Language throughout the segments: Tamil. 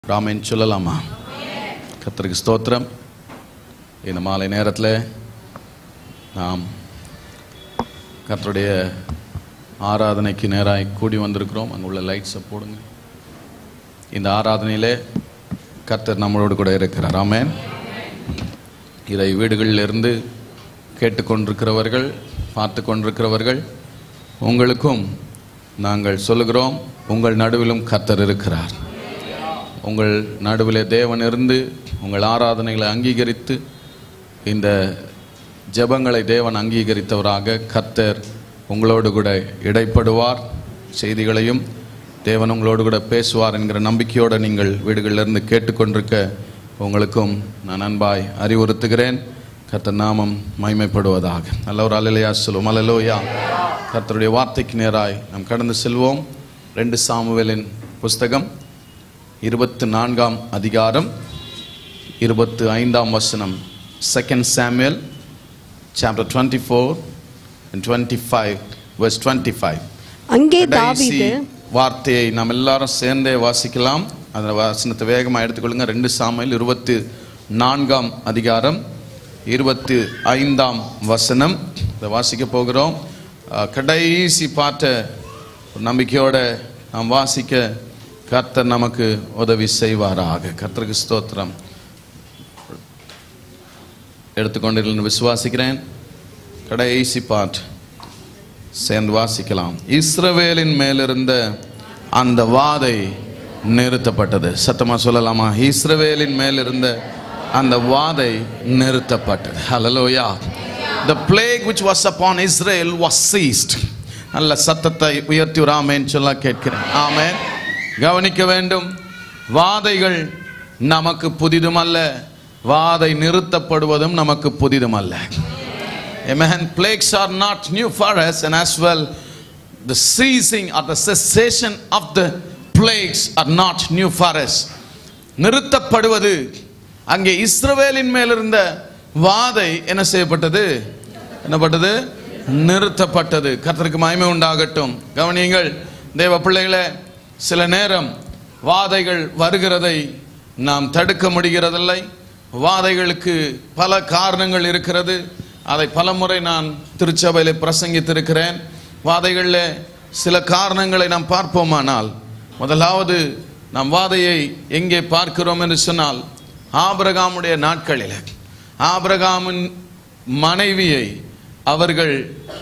ராமேன் சொல்லலாமா கர்த்தருக்கு ஸ்தோத்திரம் இந்த மாலை நேரத்தில் நாம் கர்த்தருடைய ஆராதனைக்கு நேராக கூடி வந்திருக்கிறோம் அங்கே உள்ள லைட்ஸை போடுங்க இந்த ஆராதனையிலே கர்த்தர் நம்மளோடு கூட இருக்கிறார் ஆமென் இதை வீடுகளிலிருந்து கேட்டுக்கொண்டிருக்கிறவர்கள் பார்த்து கொண்டிருக்கிறவர்கள் உங்களுக்கும் நாங்கள் சொல்லுகிறோம் உங்கள் நடுவிலும் கர்த்தர் இருக்கிறார் உங்கள் நடுவிலே தேவன் இருந்து உங்கள் ஆராதனைகளை அங்கீகரித்து இந்த ஜெபங்களை தேவன் அங்கீகரித்தவராக கர்த்தர் உங்களோடு கூட இடைப்படுவார் செய்திகளையும் தேவன் உங்களோடு கூட பேசுவார் என்கிற நம்பிக்கையோடு நீங்கள் வீடுகளிலிருந்து கேட்டுக்கொண்டிருக்க உங்களுக்கும் நான் அன்பாய் அறிவுறுத்துகிறேன் கர்த்தர் நாமம் மைமைப்படுவதாக நல்ல ஒரு அலையா சொல்லுவோம் அலலோயா கர்த்தருடைய வார்த்தைக்கு நேராய் நாம் கடந்து செல்வோம் ரெண்டு சாமுவேலின் புஸ்தகம் இருபத்து நான்காம் அதிகாரம் இருபத்து ஐந்தாம் வசனம் second Samuel chapter twenty four and twenty five verse twenty five அங்கே கடைசி தாவீது வார்த்தையை நாம் எல்லாரும் சேர்ந்தே வாசிக்கலாம் அந்த வசனத்தை வேகமாக எடுத்துக்கொள்ளுங்க ரெண்டு சாமுவேல் இருபத்து நான்காம் அதிகாரம் இருபத்து ஐந்தாம் வசனம் இதை வாசிக்க போகிறோம் அஹ், கடைசி பாட்டை ஒரு நம்பிக்கையோட நாம் வாசிக்க கர்த்தர் நமக்கு உதவி செய்வாராக கர்த்தருக்கு ஸ்தோத்திரம் எடுத்துக்கொண்டிருந்து விசுவாசிக்கிறேன் கடைசி பாட்டு சேர்ந்து வாசிக்கலாம் இஸ்ரவேலின் மேலிருந்த அந்த வாதை நிறுத்தப்பட்டது சத்தமா சொல்லலாமா இஸ்ரவேலின் மேலிருந்த அந்த வாதை நிறுத்தப்பட்டது ஹalleluya the plague which was upon israel was ceased நல்ல சத்தத்தை உயர்த்தி ஒரு ஆமென் சொல்ல கேட்கிறேன் ஆமென் கவனிக்க வேண்டும் வாதைகள் நமக்கு புதிதுமல்ல வாதை நிறுத்தப்படுவதும் நமக்கு புதிதுமல்ல Amen. Plagues are not new for us, and as well, the ceasing or the cessation of the plagues are not new for us. நிறுத்தப்படுவது அங்கே இஸ்ரவேலின் மேலிருந்த வாதை என்ன செய்யப்பட்டது என்னப்பட்டது நிறுத்தப்பட்டது கர்த்தருக்கு மகிமை உண்டாகட்டும் கவனியுங்கள் தேவ பிள்ளைகளே சில நேரம் வாதைகள் வருகிறதை நாம் தடுக்க முடிகிறதில்லை வாதைகளுக்கு பல காரணங்கள் இருக்கிறது அதை பலமுறை நான் திருச்சபையில் பிரசங்கித்திருக்கிறேன் வாதைகளில் சில காரணங்களை நாம் பார்ப்போமானால் முதலாவது நாம் வாதையை எங்கே பார்க்கிறோம் என்று சொன்னால் ஆபிரகாமுடைய நாட்களில் ஆபிரகாமின் மனைவியை அவர்கள்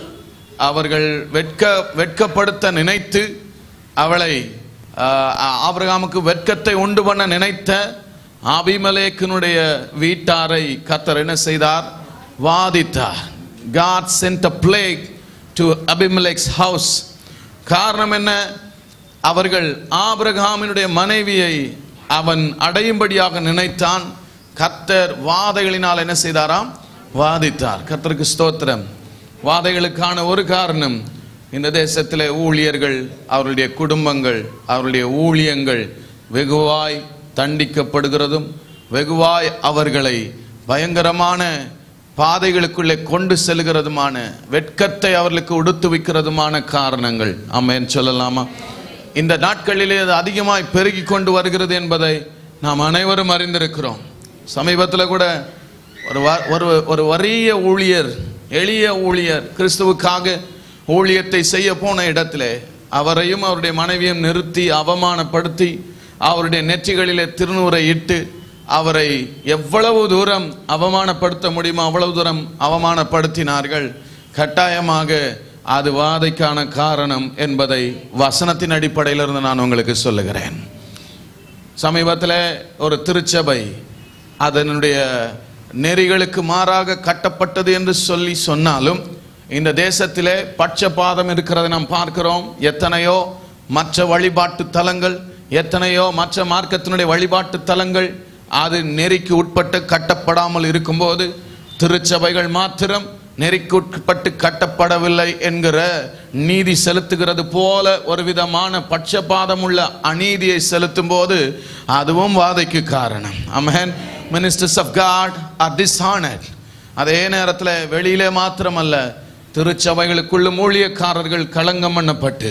அவர்கள் வெட்க வெட்கப்படுத்த நினைத்து அவளை ஆஹ், ஆபிரகாமுக்கு வெட்கத்தை உண்டு பண்ண நினைத்த ஆபிமலேக்கினுடைய வீட்டாரை கத்தர் என்ன செய்தார் வாதித்தார் God sent a plague to Abimelech's house காரணம் என்ன அவர்கள் ஆபிரகாமினுடைய மனைவியை அவன் அடையும்படியாக நினைத்தான் கர்த்தர் வாதைகளினால் என்ன செய்தாராம் வாதித்தார் கர்த்தருக்கு ஸ்தோத்திரம் வாதைகளுக்கான ஒரு காரணம் இந்த தேசத்திலே ஊழியர்கள் அவருடைய குடும்பங்கள் அவருடைய ஊழியங்கள் வெகுவாய் தண்டிக்கப்படுகிறதும் வெகுவாய் அவர்களை பயங்கரமான பாதைகளுக்குள்ளே கொண்டு செல்கிறதுமான வெட்கத்தை அவர்களுக்கு உடுத்துவிக்கிறதுமான காரணங்கள் ஆமென் சொல்லலாமா இந்த நாட்களிலே அது அதிகமாய் பெருகி கொண்டு வருகிறது என்பதை நாம் அனைவரும் அறிந்திருக்கிறோம் சமீபத்தில் கூட ஒரு வ- ஒரு ஒரு வறிய ஊழியர் எளிய ஊழியர் கிறிஸ்துவுக்காக ஊழியத்தை செய்ய போன இடத்திலே அவரையும் அவருடைய மனைவியும் நிறுத்தி அவமானப்படுத்தி அவருடைய நெற்றிகளிலே திருநூறை இட்டு அவரை எவ்வளவு தூரம் அவமானப்படுத்த முடியுமோ அவ்வளவு தூரம் அவமானப்படுத்தினார்கள் கட்டாயமாக அது வாதைக்கான காரணம் என்பதை வசனத்தின் அடிப்படையிலிருந்து நான் உங்களுக்கு சொல்லுகிறேன் சமீபத்தில் ஒரு திருச்சபை அதனுடைய நெறிகளுக்கு மாறாக கட்டப்பட்டது என்று சொல்லி சொன்னாலும் இந்த தேசத்திலே பட்சபாதம் இருக்கிறதை நாம் பார்க்கிறோம் எத்தனையோ மற்ற வழிபாட்டு தலங்கள் எத்தனையோ மற்ற மார்க்கத்தினுடைய வழிபாட்டு தலங்கள் அது நெறிக்கு உட்பட்டு கட்டப்படாமல் இருக்கும்போது திருச்சபைகள் மாத்திரம் நெறிக்கு உட்பட்டு கட்டப்படவில்லை என்கிற நீதி செலுத்துகிறது போல ஒரு விதமான பட்சபாதம் உள்ள அநீதியை செலுத்தும் போது அதுவும் வாதைக்கு காரணம் amen ministers of God are dishonoured அதே நேரத்தில் வெளியிலே மாத்திரமல்ல திருச்சபைகளுக்குள்ளும் ஊழியக்காரர்கள் களங்கம் பண்ணப்பட்டு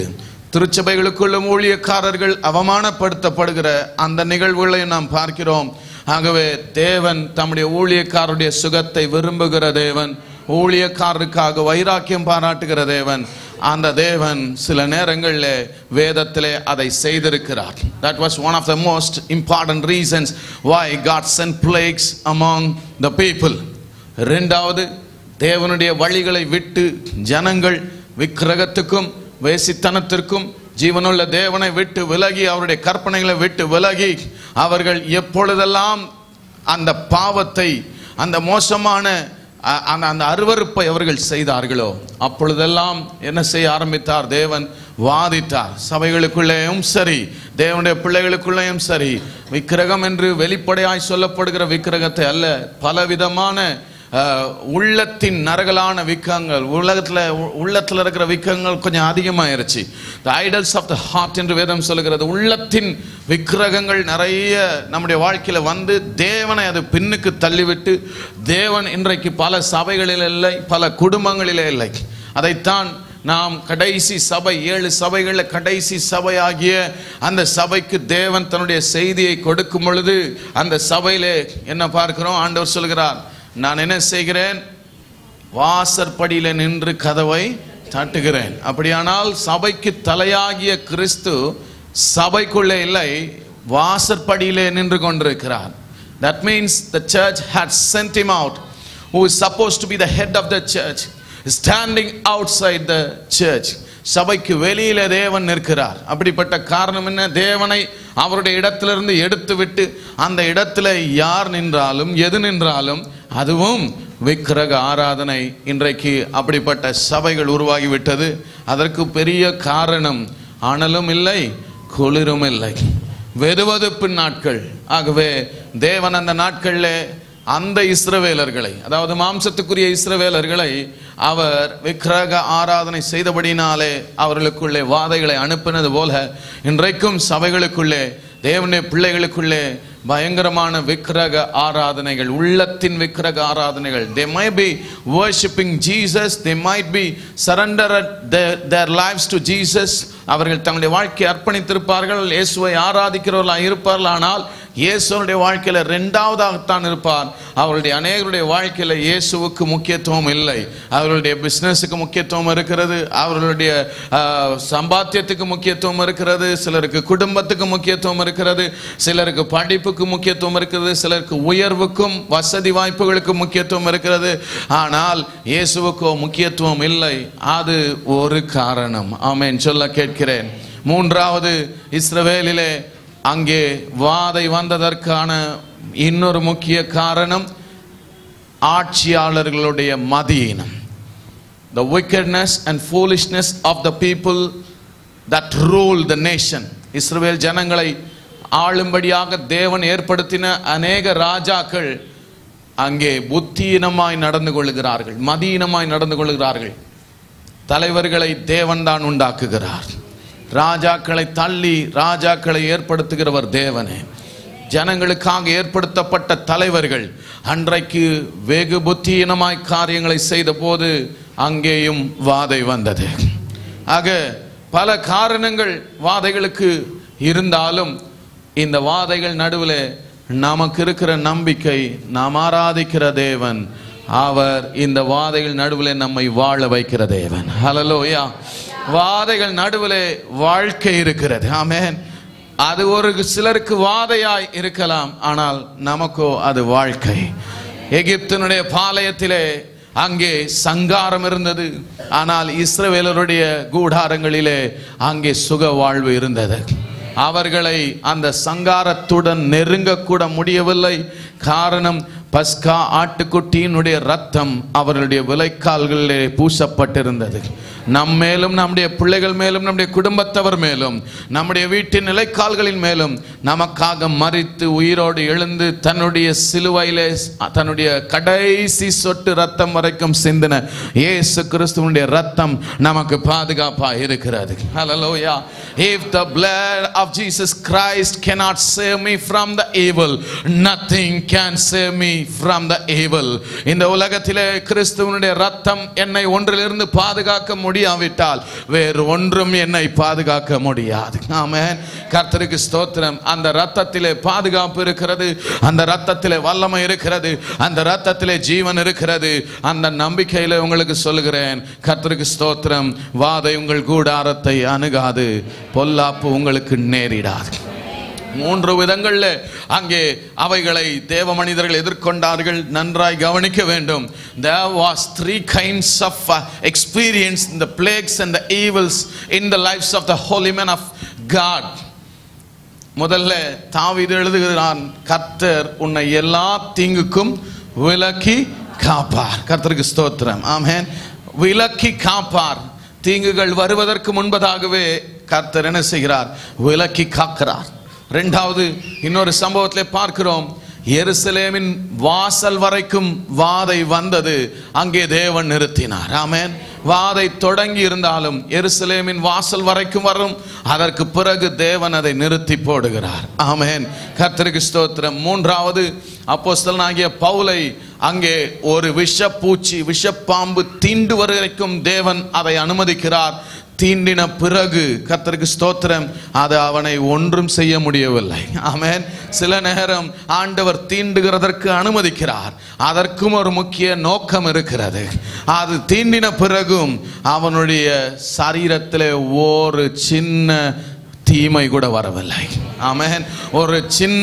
திருச்சபைகளுக்குள்ளும் ஊழியக்காரர்கள் அவமானப்படுத்தப்படுகிற அந்த நிகழ்வுகளை நாம் பார்க்கிறோம் ஆகவே தேவன் தம்முடைய ஊழியக்காரருடைய சுகத்தை விரும்புகிற தேவன் ஊழியக்காரருக்காக வைராக்கியம் பாராட்டுகிற தேவன் அந்த தேவன் சில நேரங்களில் வேதத்திலே அதை செய்திருக்கிறார் that was one of the most important reasons why God sent plagues among the people ரெண்டாவது தேவனுடைய வழிகளை விட்டு ஜனங்கள் விக்கிரகத்துக்கும் வேசித்தனத்திற்கும் ஜீவனுள்ள தேவனை விட்டு விலகி அவருடைய கற்பனைகளை விட்டு விலகி அவர்கள் எப்பொழுதெல்லாம் அந்த பாவத்தை அந்த மோசமான அ- அந்த அந்த அருவருப்பை அவர்கள் செய்தார்களோ அப்பொழுதெல்லாம் என்ன செய்ய ஆரம்பித்தார் தேவன் வாதித்தார் சபைகளுக்குள்ளேயும் சரி தேவனுடைய பிள்ளைகளுக்குள்ளேயும் சரி விக்கிரகம் என்று வெளிப்படையாய் சொல்லப்படுகிற விக்கிரகத்தை அல்ல பலவிதமான அஹ், உள்ளத்தின் நரகலான விக்கங்கள் உலகத்தில் உள்ளத்தில் இருக்கிற விக்கங்கள் கொஞ்சம் அதிகமாயிருச்சு the idols of the heart என்று வேதம் சொல்லுகிறது உள்ளத்தின் விக்கிரகங்கள் நிறைய நம்முடைய வாழ்க்கையில் வந்து தேவனை அது பின்னுக்கு தள்ளிவிட்டு தேவன் இன்றைக்கு பல சபைகளில் இல்லை பல குடும்பங்களிலே இல்லை அதைத்தான் நாம் கடைசி சபை ஏழு சபைகளில் கடைசி சபையாகிய அந்த சபைக்கு தேவன் தன்னுடைய செய்தியை கொடுக்கும் பொழுது அந்த சபையிலே என்ன பார்க்கிறோம் ஆண்டவர் சொல்கிறார் நான் என்ன செய்கிறேன் வாசற்படியில நின்று கதவை தட்டுகிறேன் அப்படியானால் சபைக்கு தலையாகிய கிறிஸ்து சபைக்குள்ளே இல்லை வாசற்படியிலே நின்று கொண்டிருக்கிறார் that means the church had sent him out who is supposed to be the head of the church standing outside the church சபைக்கு வெளியில தேவன் நிற்கிறார் அப்படிப்பட்ட காரணம் என்ன தேவனை அவருடைய இடத்திலிருந்து எடுத்து விட்டு அந்த இடத்துல யார் நின்றாலும் எது நின்றாலும் அதுவும் விக்கிரக ஆராதனை இன்றைக்கு அப்படிப்பட்ட சபைகள் உருவாகிவிட்டது அதற்கு பெரிய காரணம் அனலும் இல்லை குளிரும் இல்லை வெதுவெதுப்பு நாட்கள் ஆகவே தேவன் அந்த நாட்களில் அந்த இஸ்ரவேலர்களை அதாவது மாம்சத்துக்குரிய இஸ்ரவேலர்களை அவர் விக்கிரக ஆராதனை செய்தபடினாலே அவர்களுக்குள்ளே வாதைகளை அனுப்பினது போல இன்றைக்கும் சபைகளுக்குள்ளே தேவனுடைய பிள்ளைகளுக்குள்ளே பயங்கரமான விக்கிரக ஆராதனைகள் உள்ளத்தின் விக்கிரக ஆராதனைகள் they might be worshipping jesus they might be surrendered their, their lives to jesus அவர்கள் தங்களுடைய வாழ்க்கையை அர்ப்பணித்திருப்பார்கள் இயேசுவை ஆராதிக்கிறவர்களாக இருப்பார்கள் ஆனால் இயேசுனுடைய வாழ்க்கையில ரெண்டாவதாகத்தான் இருப்பார் அவருடைய அநேகருடைய வாழ்க்கையில இயேசுவுக்கு முக்கியத்துவம் இல்லை அவர்களுடைய பிசினஸுக்கு முக்கியத்துவம் இருக்கிறது அவர்களுடைய ஆஹ், சம்பாத்தியத்துக்கு முக்கியத்துவம் இருக்கிறது சிலருக்கு குடும்பத்துக்கு முக்கியத்துவம் இருக்கிறது சிலருக்கு படிப்புக்கு முக்கியத்துவம் இருக்கிறது சிலருக்கு உயர்வுக்கும் வசதி வாய்ப்புகளுக்கு முக்கியத்துவம் இருக்கிறது ஆனால் இயேசுவுக்கோ முக்கியத்துவம் இல்லை அது ஒரு காரணம் ஆமென் சொல்ல கேட்கிறேன் மூன்றாவது இஸ்ரவேலிலே அங்கே வாதை வந்ததற்கான இன்னொரு முக்கிய காரணம் ஆட்சியாளர்களுடைய மதியினம் the wickedness and foolishness of the people that rule the nation இஸ்ரவேல் ஜனங்களை ஆளும்படியாக தேவன் ஏற்படுத்தின அநேக ராஜாக்கள் அங்கே புத்தீனமாய் நடந்து கொள்கிறார்கள் மதீனமாய் நடந்து கொள்கிறார்கள் தலைவர்களை தேவன் தான் உண்டாக்குகிறார் ராஜாக்களை தள்ளி ராஜாக்களை ஏற்படுத்துகிறவர் தேவனே ஜனங்களுக்காக ஏற்படுத்தப்பட்ட தலைவர்கள் அன்றைக்கு வெகு புத்தியீனமாய் காரியங்களை செய்த போது அங்கேயும் வாதை வந்தது ஆக பல காரணங்கள் வாதைகளுக்கு இருந்தாலும் இந்த வாதைகள் நடுவில் நமக்கு இருக்கிற நம்பிக்கை நாம் ஆராதிக்கிற தேவன் அவர் இந்த வாதைகள் நடுவில் நம்மை வாழ வைக்கிற தேவன் ஹalleluya வாதைகள் நடுவில் வாழ்க்கை இருக்கிறது ஆமென் அது ஒரு சிலருக்கு வாதையாய் இருக்கலாம் ஆனால் நமக்கோ அது வாழ்க்கை எகிப்தினுடைய பாளையத்திலே அங்கே சங்காரம் இருந்தது ஆனால் இஸ்ரவேலருடைய கூடாரங்களிலே அங்கே சுக வாழ்வு இருந்தது அவர்களை அந்த சங்காரத்துடன் நெருங்கக்கூட முடியவில்லை காரணம் பஸ்கா ஆட்டுக்குட்டியினுடைய ரத்தம் அவர்களுடைய விலைக்கால்களிலே பூசப்பட்டிருந்தது நம் மேலும் நம்முடைய பிள்ளைகள் மேலும் நம்முடைய குடும்பத்தவர் மேலும் நம்முடைய வீட்டின் நிலைக்கால்களின் மேலும் நமக்காக மறித்து உயிரோடு எழுந்து தன்னுடைய சிலுவையிலே தன்னுடைய கடைசி சொட்டு ரத்தம் வரைக்கும் சிந்தின இயேசு கிறிஸ்துவனுடைய ரத்தம் நமக்கு பாதுகாப்பா இருக்கிறது ஹalleluya if the blood of Jesus Christ cannot save me from the evil nothing can save me from the evil இந்த உலகத்திலே கிறிஸ்துவனுடைய ரத்தம் என்னை ஒன்றிலிருந்து பாதுகாக்க முடியும் முடியாவிட்டால் வேறு ஒன்றும் என்னை பாதுகாக்க முடியாது ஆமென் கர்த்தருக்கு ஸ்தோத்திரம் அந்த ரத்தத்திலே பாதுகாப்பு இருக்கிறது அந்த ரத்தத்திலே வல்லமை இருக்கிறது அந்த ரத்தத்திலே ஜீவன் இருக்கிறது அந்த நம்பிக்கையில உங்களுக்கு சொல்லுகிறேன் கர்த்தருக்கு ஸ்தோத்திரம் வாதை உங்கள் கூடாரத்தை அணுகாது பொல்லாப்பு உங்களுக்கு நேரிடாது மூன்று விதங்கள்ல அங்கே அவைகளை தேவ மனிதர்கள் எதிர்கொண்டார்கள் நன்றாய் கவனிக்க வேண்டும் there was three kinds of uh, experience in the plagues and the evils in the lives of the holy men of god முதல்ல தாவீது எழுதுகிறான் கர்த்தர் உன்னை எல்லா தீங்குக்கும் விலக்கி காப்பார் கர்த்தருக்கு ஸ்தோத்திரம் ஆமென் விலக்கி காப்பார் தீங்குகள் வருவதற்கு முன்பதாகவே கர்த்தர் என்ன செய்கிறார் விலக்கி காக்கிறார் ரெண்டாவது இன்னொரு சம்பவத்திலே பார்க்கிறோம் எருசலேமின் வாசல் வரைக்கும் வாதை வந்தது அங்கே தேவன் நிறுத்தினார் ஆமென் வாதை தொடங்கி இருந்தாலும் எருசலேமின் வாசல் வரைக்கும் வரும் அதற்கு பிறகு தேவன் அதை நிறுத்தி போடுகிறார் ஆமென் கர்த்தருக்கு ஸ்தோத்திரம் மூன்றாவது அப்போஸ்தலனாகிய பவுலை அங்கே ஒரு விஷப்பூச்சி விஷப்பாம்பு தீண்டு வரைக்கும் தேவன் அதை அனுமதிக்கிறார் தீண்டின பிறகு கர்த்தருக்கு ஸ்தோத்திரம் அது அவனை ஒன்றும் செய்ய முடியவில்லை ஆமென் சில நேரம் ஆண்டவர் தீண்டுகிறதற்கு அனுமதிக்கிறார் அதற்கும் ஒரு முக்கிய நோக்கம் இருக்கிறது அது தீண்டின பிறகும் அவனுடைய சரீரத்திலே ஒரு சின்ன தீமை கூட வரவில்லை ஆமென் ஒரு சின்ன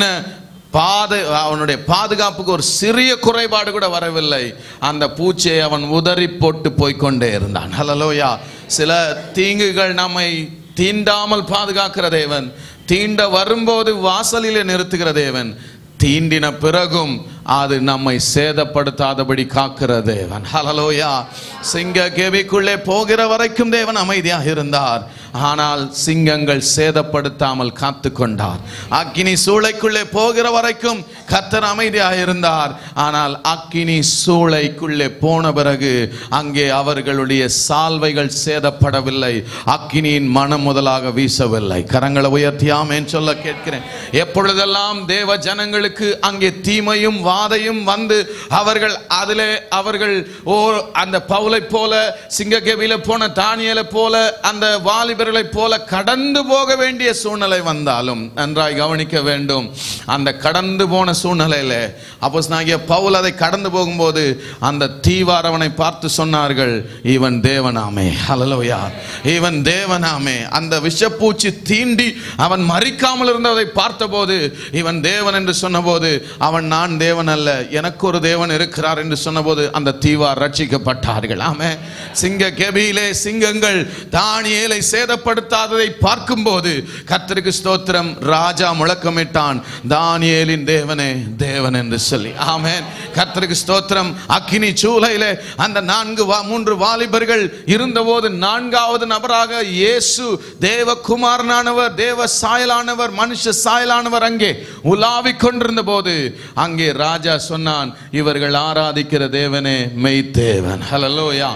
பாது அவனுடைய பாதுகாப்புக்கு ஒரு சிறிய குறைபாடு கூட வரவில்லை அந்த பூச்சியை அவன் உதறி போட்டு போய்க்கொண்டே இருந்தான் ஹலலோயா சில தீங்குகள் நம்மை தீண்டாமல் பாதுகாக்கிற தேவன் தீண்ட வரும்போது வாசலிலே நிறுத்துகிற தேவன் தீண்டின பிறகும் அது நம்மை சேதப்படுத்தாதபடி காக்கிற தேவன் ஹலலோயா சிங்க கேபிக்குள்ளே போகிற வரைக்கும் தேவன் அமைதியாக இருந்தார் ஆனால் சிங்கங்கள் சேதப்படுத்தாமல் காத்து கொண்டார் அக்கினி சூளைக்குள்ளே போகிற வரைக்கும் கத்தர் அமைதியாக இருந்தார் ஆனால் அக்கினி சூளைக்குள்ளே போன பிறகு அங்கே அவர்களுடைய சால்வைகள் சேதப்படவில்லை அக்கினியின் மனம் முதலாக வீசவில்லை கரங்களை உயர்த்தி ஆமேன் சொல்ல கேட்கிறேன் எப்பொழுதெல்லாம் தேவ ஜனங்களுக்கு அங்கே தீமையும் வாதையும் வந்து அவர்கள் அதிலே அவர்கள் ஓ அந்த பவுலை போல சிங்ககேவில போன தானியலை போல அந்த வாலிபர்களை போல கடந்து போக வேண்டிய சூழ்நிலை வந்தாலும் நன்றாய் கவனிக்க வேண்டும் அந்த கடந்து போன சூழ்நிலையில அப்போ பவுல் அதை கடந்து போகும்போது அந்த தீவாரவனை பார்த்து சொன்னார்கள் இவன் தேவனாமே ஹalleluya இவன் தேவனாமே அந்த விஷப்பூச்சி தீண்டி அவன் மறிக்காமல் இருந்ததை பார்த்தபோது இவன் தேவன் என்று சொன்னபோது அவன் நான் தேவன் அல்ல எனக்கு ஒரு தேவன் இருக்கிறார் என்று சொன்னபோது அந்த தீவார் ரட்சிக்கப்பட்டார்கள் ஆமே சிங்க கெபியிலே சிங்கங்கள் தானியேலை சேதப்படுத்தாததை பார்க்கும்போது கர்த்தருக்கு ஸ்தோத்திரம் ராஜா முழக்கமிட்டான் தானியேலின் தேவனே தேவன் என்று சொல்லி ஆமென் கர்த்தருக்கு ஸ்தோத்திரம் அக்கினி சூளையிலே அந்த நான்கு வா- மூன்று வாலிபர்கள் இருந்தபோது நான்காவது நபராக இயேசு தேவகுமாரனானவர் தேவ சாயலானவர் மனுஷ சாயலானவர் அங்கே உலாவிக் கொண்டிருந்த போது அங்கே ராஜா சொன்னான் இவர்கள் ஆராதிக்கிற தேவனே மெய்த்தேவன் ஹalleluya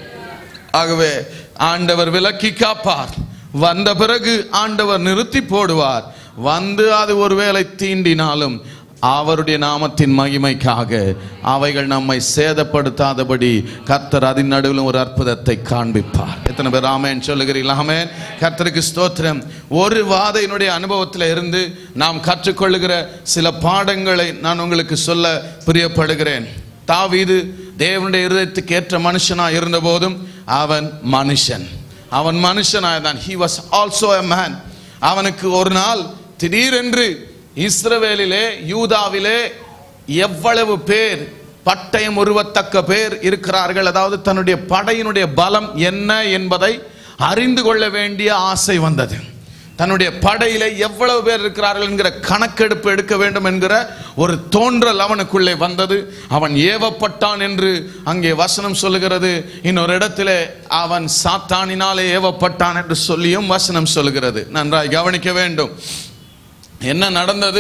ஆகவே ஆண்டவர் விலக்கி காப்பார் வந்த பிறகு ஆண்டவர் நிறுத்தி போடுவார் வந்து அது ஒருவேளை தீண்டினாலும் அவருடைய நாமத்தின் மகிமைக்காக அவைகள் நம்மை சேதப்படுத்தாதபடி கர்த்தர் அதன் நடுவில் ஒரு அற்புதத்தை காண்பிப்பார் எத்தனை பேர் ஆமேன் சொல்லுகிறீர்கள் ஆமேன் கர்த்தருக்கு ஸ்தோத்திரம் ஒரு வாதையினுடைய அனுபவத்தில் இருந்து நாம் கற்றுக்கொள்ளுகிற சில பாடங்களை நான் உங்களுக்கு சொல்ல பிரியப்படுகிறேன் தாவீது தேவனுடைய இருதயத்துக்கு ஏற்ற மனுஷனா இருந்த போதும் அவன் மனுஷன் அவன் மனுஷனாய்தான் he was also a man அவனுக்கு ஒரு நாள் திடீரென்று இஸ்ரவேலிலே யூதாவிலே எவ்வளவு பேர் பட்டயம் உருவத்தக்க பேர் இருக்கிறார்கள் அதாவது தன்னுடைய படையினுடைய பலம் என்ன என்பதை அறிந்து கொள்ள வேண்டிய ஆசை வந்தது தன்னுடைய படையில எவ்வளவு பேர் இருக்கிறார்கள் என்கிற கணக்கெடுப்பு எடுக்க வேண்டும் என்கிற ஒரு தோன்றல் அவனுக்குள்ளே வந்தது அவன் ஏவப்பட்டான் என்று அங்கே வசனம் சொல்லுகிறது இன்னொரு இடத்திலே அவன் சாத்தானினாலே ஏவப்பட்டான் என்று சொல்லியும் வசனம் சொல்லுகிறது நன்றாய் கவனிக்க வேண்டும் என்ன நடந்தது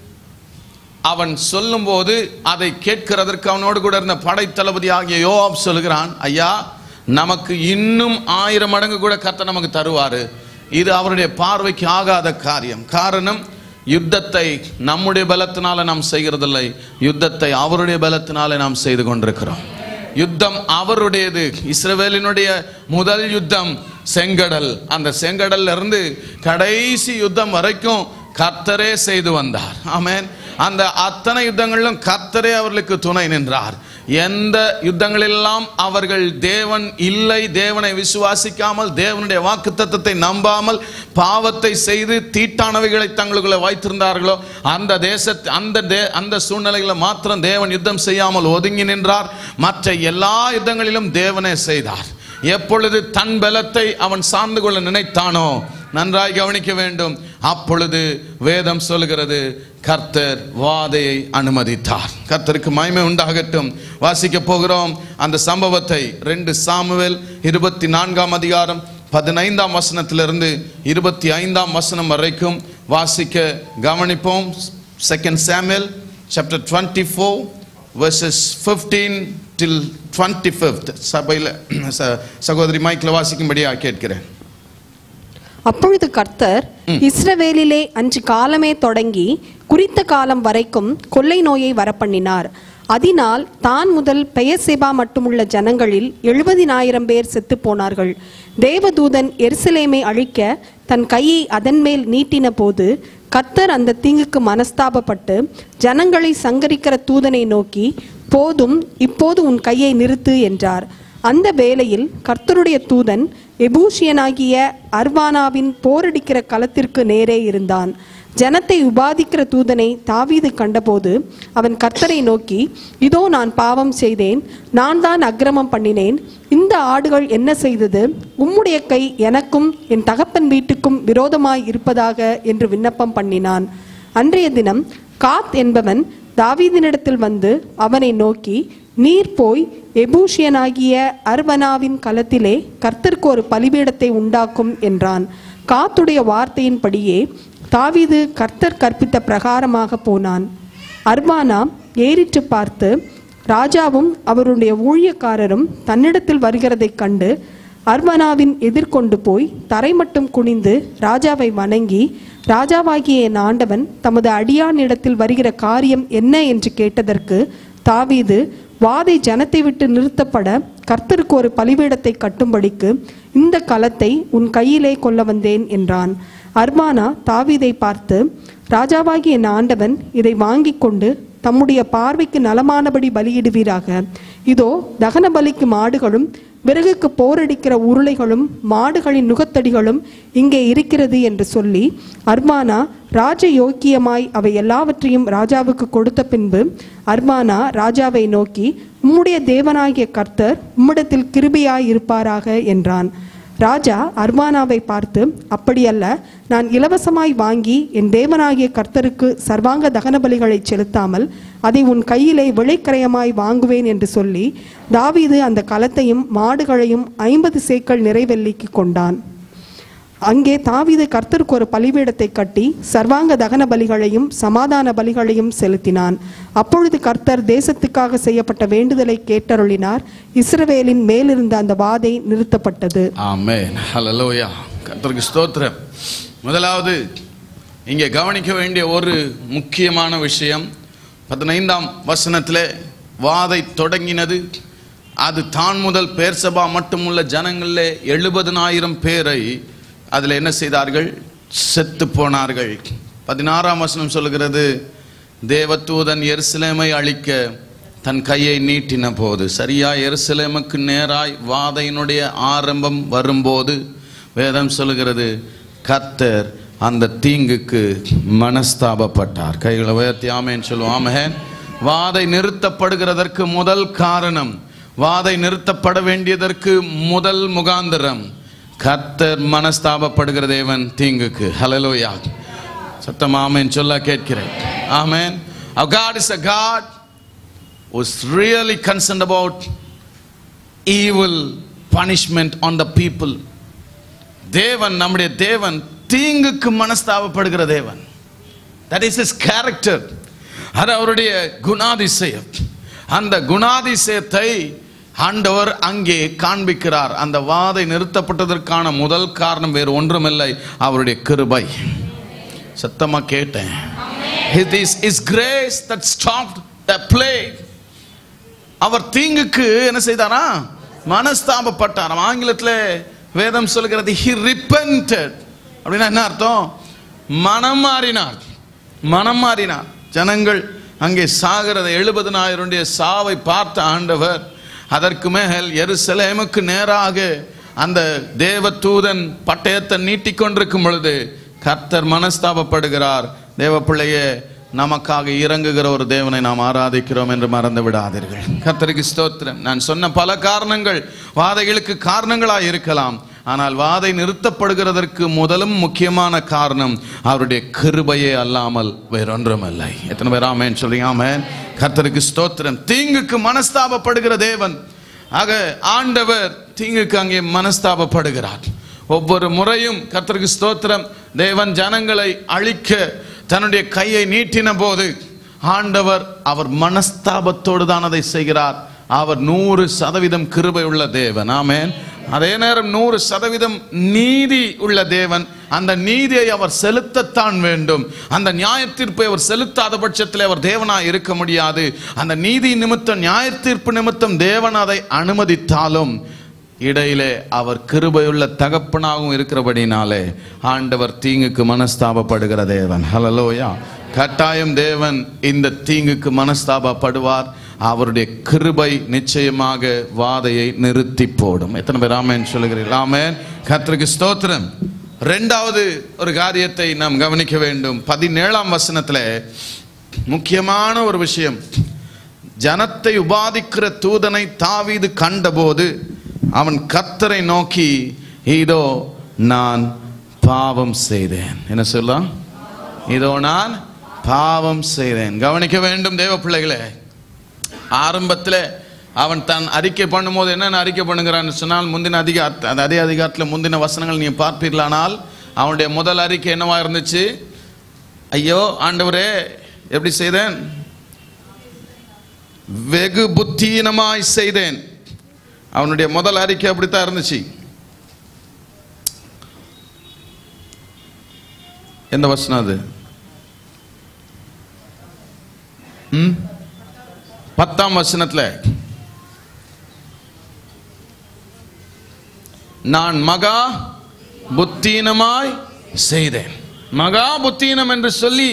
அவன் சொல்லும்போது அதை கேட்கிறதற்கு அவனோடு கூட இருந்த படைத்தளபதி ஆகிய யோவாப் சொல்கிறான் ஐயா நமக்கு இன்னும் ஆயிரம் மடங்கு கூட கத்த நமக்கு தருவாரு இது அவருடைய பார்வைக்கு ஆகாத காரியம் காரணம் யுத்தத்தை நம்முடைய பலத்தினால நாம் செய்கிறதில்லை யுத்தத்தை அவருடைய பலத்தினால நாம் செய்து கொண்டிருக்கிறோம் யுத்தம் அவருடையது இஸ்ரவேலினுடைய முதல் யுத்தம் செங்கடல் அந்த செங்கடல்ல இருந்து கடைசி யுத்தம் வரைக்கும் கர்த்தரே செய்து வந்தார் ஆமென் அந்த அத்தனை யுத்தங்களிலும் கர்த்தரே அவர்களுக்கு துணை நின்றார் எந்த யுத்தங்களெல்லாம் அவர்கள் தேவன் இல்லை தேவனை விசுவாசிக்காமல் தேவனுடைய வாக்குத்தத்தத்தை நம்பாமல் பாவத்தை செய்து தீட்டானவைகளை தங்களுக்குள்ள வைத்திருந்தார்களோ அந்த தேச அந்த தே அந்த சூழ்நிலைகளை மாத்திரம் தேவன் யுத்தம் செய்யாமல் ஒதுங்கி நின்றார் மற்ற எல்லா யுத்தங்களிலும் தேவனே செய்தார் எப்பொழுது தன் பலத்தை அவன் சார்ந்து கொள்ள நினைத்தானோ நன்றாய் கவனிக்க வேண்டும் அப்பொழுது வேதம் சொல்கிறது கர்த்தர் வாதையை அனுமதித்தார் கர்த்தருக்கு மகிமை உண்டாகட்டும் வாசிக்க போகிறோம் அந்த சம்பவத்தை ரெண்டு சாமுவேல் இருபத்தி நான்காம் அதிகாரம் பதினைந்தாம் வசனத்திலிருந்து இருபத்தி ஐந்தாம் வசனம் வரைக்கும் வாசிக்க கவனிப்போம் second Samuel chapter twenty four verses 15 till 25th சபையில் ச- சகோதரி மைக்கில் வாசிக்கும்படியா கேட்கிறேன் அப்பொழுது கர்த்தர் இஸ்ரவேலிலே அன்று காலமே தொடங்கி குறித்த காலம் வரைக்கும் கொள்ளை நோயை வரப்பண்ணினார் அதனால் தான் முதல் பெயர்செபா மட்டுமுள்ள ஜனங்களில் எழுபதினாயிரம் பேர் செத்துப் போனார்கள் தேவதூதன் எருசலேமை அழிக்க தன் கையை அதன் மேல் நீட்டின போது கர்த்தர் அந்த தீங்குக்கு மனஸ்தாபப்பட்டு ஜனங்களை சங்கரிக்கிற தூதனை நோக்கி போதும் இப்போது உன் கையை நிறுத்து என்றார் அந்த வேளையில் கர்த்தருடைய தூதன் எபூஷியனாகிய அர்வானாவின் போரடிக்கிற களத்திற்கு நேரே இருந்தான் ஜனத்தை உபாதிக்கிற தூதனை தாவீது கண்டபோது அவன் கர்த்தரை நோக்கி இதோ நான் பாவம் செய்தேன் நான் தான் அக்கிரமம் பண்ணினேன் இந்த ஆடுகள் என்ன செய்தது உம்முடைய கை எனக்கும் என் தகப்பன் வீட்டுக்கும் விரோதமாய் இருப்பதாக என்று விண்ணப்பம் பண்ணினான் அன்றைய தினம் காத் என்பவன் தாவீதினிடத்தில் வந்து அவனை நோக்கி நீர் போய் எபூஷியனாகிய அர்வனாவின் களத்திலே கர்த்தருக்கு ஒரு பலிபீடத்தை உண்டாக்கும் என்றான் காத்துடைய வார்த்தையின்படியே தாவீது கர்த்தர் கற்பித்த பிரகாரமாக போனான் அர்வானா ஏறிட்டு பார்த்து ராஜாவும் அவருடைய ஊழியக்காரரும் தன்னிடத்தில் வருகிறதைக் கண்டு அர்வனாவின் எதிர்கொண்டு போய் தரை மட்டும் குனிந்து ராஜாவை வணங்கி ராஜாவாகிய என் ஆண்டவன் தமது அடியானிடத்தில் வருகிற காரியம் என்ன என்று கேட்டதற்கு தாவீது வாதை ஜனத்தை விட்டு நிறுத்தப்பட கர்த்தருக்கு ஒரு பலிபீடத்தை கட்டும்படிக்கு இந்த களத்தை உன் கையிலே கொள்ள வந்தேன் என்றான் அர்மானா தாவீதை பார்த்து ராஜாவாகிய என் ஆண்டவன் இதை வாங்கிக் கொண்டு தம்முடைய பார்வைக்கு நலமானபடி பலியிடுவீராக இதோ தகன பலிக்கு மாடுகளும் விறகுக்கு போரடிக்கிற உருளைகளும் மாடுகளின் நுகத்தடிகளும் இங்கே இருக்கிறது என்று சொல்லி அர்மானா ராஜ யோக்கியமாய் அவை எல்லாவற்றையும் ராஜாவுக்கு கொடுத்த பின்பு அர்மானா ராஜாவை நோக்கி உம்முடைய தேவனாகிய கர்த்தர் உம்மிடத்தில் கிருபையாய் இருப்பாராக என்றான் ராஜா அர்மானாவை பார்த்து அப்படியல்ல நான் இலவசமாய் வாங்கி என் தேவனாகிய கர்த்தருக்கு சர்வாங்க தகன பலிகளை செலுத்தாமல் அதை உன் கையிலே விளைக்கிரயமாய் வாங்குவேன் என்று சொல்லி தாவீது அந்த களத்தையும் மாடுகளையும் ஐம்பது சேக்கள் நிறைவெல்லிக்கு கொண்டான் அங்கே தாவீது கர்த்தருக்கு ஒரு பலிபீடத்தை கட்டி சர்வாங்க தகன பலிகளையும் சமாதான பலிகளையும் செலுத்தினான் அப்பொழுது கர்த்தர் தேசத்துக்காக செய்யப்பட்ட வேண்டுதலை கேட்டருளினார் இஸ்ரவேலின் மேலிருந்த அந்த வாதை நிறுத்தப்பட்டது ஆமென் ஹalleluya கர்த்தருக்கு ஸ்தோத்திரம் முதலாவது இங்கே கவனிக்க வேண்டிய ஒரு முக்கியமான விஷயம் பதினைந்தாம் வசனத்திலே வாதை தொடங்கினது அது தான் முதல் பேர்சபா மட்டுமுள்ள ஜனங்களிலே எழுபதனாயிரம் பேரை அதில் என்ன செய்தார்கள் செத்து போனார்கள் பதினாறாம் வசனம் சொல்லுகிறது தேவதூதன் எருசலேமை அழிக்க தன் கையை நீட்டின போது சரியா எருசலேமுக்கு நேராய் வாதையினுடைய ஆரம்பம் வரும்போது வேதம் சொல்லுகிறது கர்த்தர் அந்த தீங்குக்கு மனஸ்தாபப்பட்டார் கைகளை உயர்த்தி ஆமேன்னு சொல்லுவோம் ஆமேன் வாதை நிறுத்தப்படுகிறதற்கு முதல் காரணம் வாதை நிறுத்தப்பட வேண்டியதற்கு முதல் முகாந்திரம் கர்த்தர் மனஸ்தாபப்படுகிற தேவன் தீங்குக்கு ஹalleluya சத்தம் ஆமென் சொல்ல கேட்கிறேன் ஆமென் our god is a god who is really concerned about evil punishment on the people தேவன் நம்முடைய தேவன் தீங்குக்கு மனஸ்தாபப்படுகிற தேவன் தட் இஸ் இஸ் கேரக்டர் அது அவருடைய குணாதிசயம் அந்த குணாதிசயத்தை ஆண்டவர் அங்கே காண்பிக்கிறார் அந்த வாதை நிறுத்தப்பட்டதற்கான முதல் காரணம் வேறு ஒன்றுமில்லை அவருடைய கிருபை சத்தமா கேட்டேன் it is his grace that stopped the plague அவர் தீங்குக்கு என்ன செய்தாரா மனஸ்தாபப்பட்டார் ஆங்கிலத்தில் வேதம் சொல்கிறது he repented அப்படின்னா என்ன அர்த்தம் மனம் மாறினார் மனம் மாறினார் ஜனங்கள் அங்கே சாகிறத எழுபதனாயிரடைய சாவை பார்த்த ஆண்டவர் அதற்கு மேல் எருசலேமுக்கு நேராக அந்த தேவதூதன் பட்டயத்தை நீட்டிக் கொண்டிருக்கும் பொழுது கர்த்தர் மனஸ்தாபப்படுகிறார் தேவ பிள்ளையே நமக்காக இறங்குகிற ஒரு தேவனை நாம் ஆராதிக்கிறோம் என்று மறந்து விடாதீர்கள் கர்த்தருக்கு ஸ்தோத்திரம் நான் சொன்ன பல காரணங்கள் வாதைகளுக்கு காரணங்களாய் இருக்கலாம் ஆனால் வாதை நிறுத்தப்படுகிறதற்கு முதலும் முக்கியமான காரணம் அவருடைய கிருபையே அல்லாமல் வேறொன்றுமில்லை எத்தனை பேர் ஆமேன் சொல்றீங்க ஆமேன் கர்த்தருக்கு ஸ்தோத்திரம் தீங்குக்கு மனஸ்தாபப்படுகிற தேவன் ஆக ஆண்டவர் தீங்குக்கு அங்கே மனஸ்தாபப்படுகிறார் ஒவ்வொரு முறையும் கர்த்தருக்கு ஸ்தோத்திரம் தேவன் ஜனங்களை அழிக்க தன்னுடைய கையை நீட்டின போது ஆண்டவர் அவர் மனஸ்தாபத்தோடு தான் அதை செய்கிறார் அவர் நூறு சதவீதம் கிருபை உள்ள தேவன் ஆமென் அதே நேரம் நூறு சதவீதம் நீதி உள்ள தேவன் அந்த நீதியை அவர் செலுத்தத்தான் வேண்டும் அந்த நியாயத்தீர்ப்பை அவர் செலுத்தாத பட்சத்தில் அவர் தேவனாய் இருக்க முடியாது அந்த நீதி நிமித்தம் நியாயத்தீர்ப்பு நிமித்தம் தேவன் அதை அனுமதித்தாலும் இடையிலே அவர் கிருபையுள்ள தகப்பனாகவும் இருக்கிறபடினாலே ஆண்டவர் தீங்குக்கு மனஸ்தாபப்படுகிற தேவன் ஹலலோயா கட்டாயம் தேவன் இந்த தீங்குக்கு மனஸ்தாபப்படுவார் அவருடைய கிருபை நிச்சயமாக வாதையை நிறுத்தி போடும் எத்தனை பேர் ஆமேன் சொல்லுகிறீர்கள் ஆமேன் கர்த்தருக்கு ஸ்தோத்திரம் ரெண்டாவது ஒரு காரியத்தை நாம் கவனிக்க வேண்டும் பதினேழாம் வசனத்துல முக்கியமான ஒரு விஷயம் ஜனத்தை உபாதிக்கிற தூதனை தாவீது கண்டபோது அவன் கர்த்தரை நோக்கி இதோ நான் பாவம் செய்தேன் என்ன சொல்லலாம் இதோ நான் பாவம் செய்தேன் கவனிக்க வேண்டும் தேவ பிள்ளைகளே ஆரம்பத்தில் அவன் தன் அறிக்கை பண்ணும்போது என்னென்ன அறிக்கை பண்ணுகிறான்னு சொன்னால் முந்தின அதிகார அந்த அதே அதிகாரத்தில் முந்தின வசனங்கள் நீ பார்ப்பீர்களானால் அவனுடைய முதல் அறிக்கை என்னவா இருந்துச்சு ஐயோ ஆண்டவரே எப்படி செய்தேன் வெகு புத்தீனமாய் செய்தேன் அவனுடைய முதல் அறிக்கை அப்படித்தான் இருந்துச்சு எந்த வசனம் அது ம்? பத்தாம் வசனத்துல நான் மகா புத்தீனமாய் செய்தேன் மகா புத்தீனம் என்று சொல்லி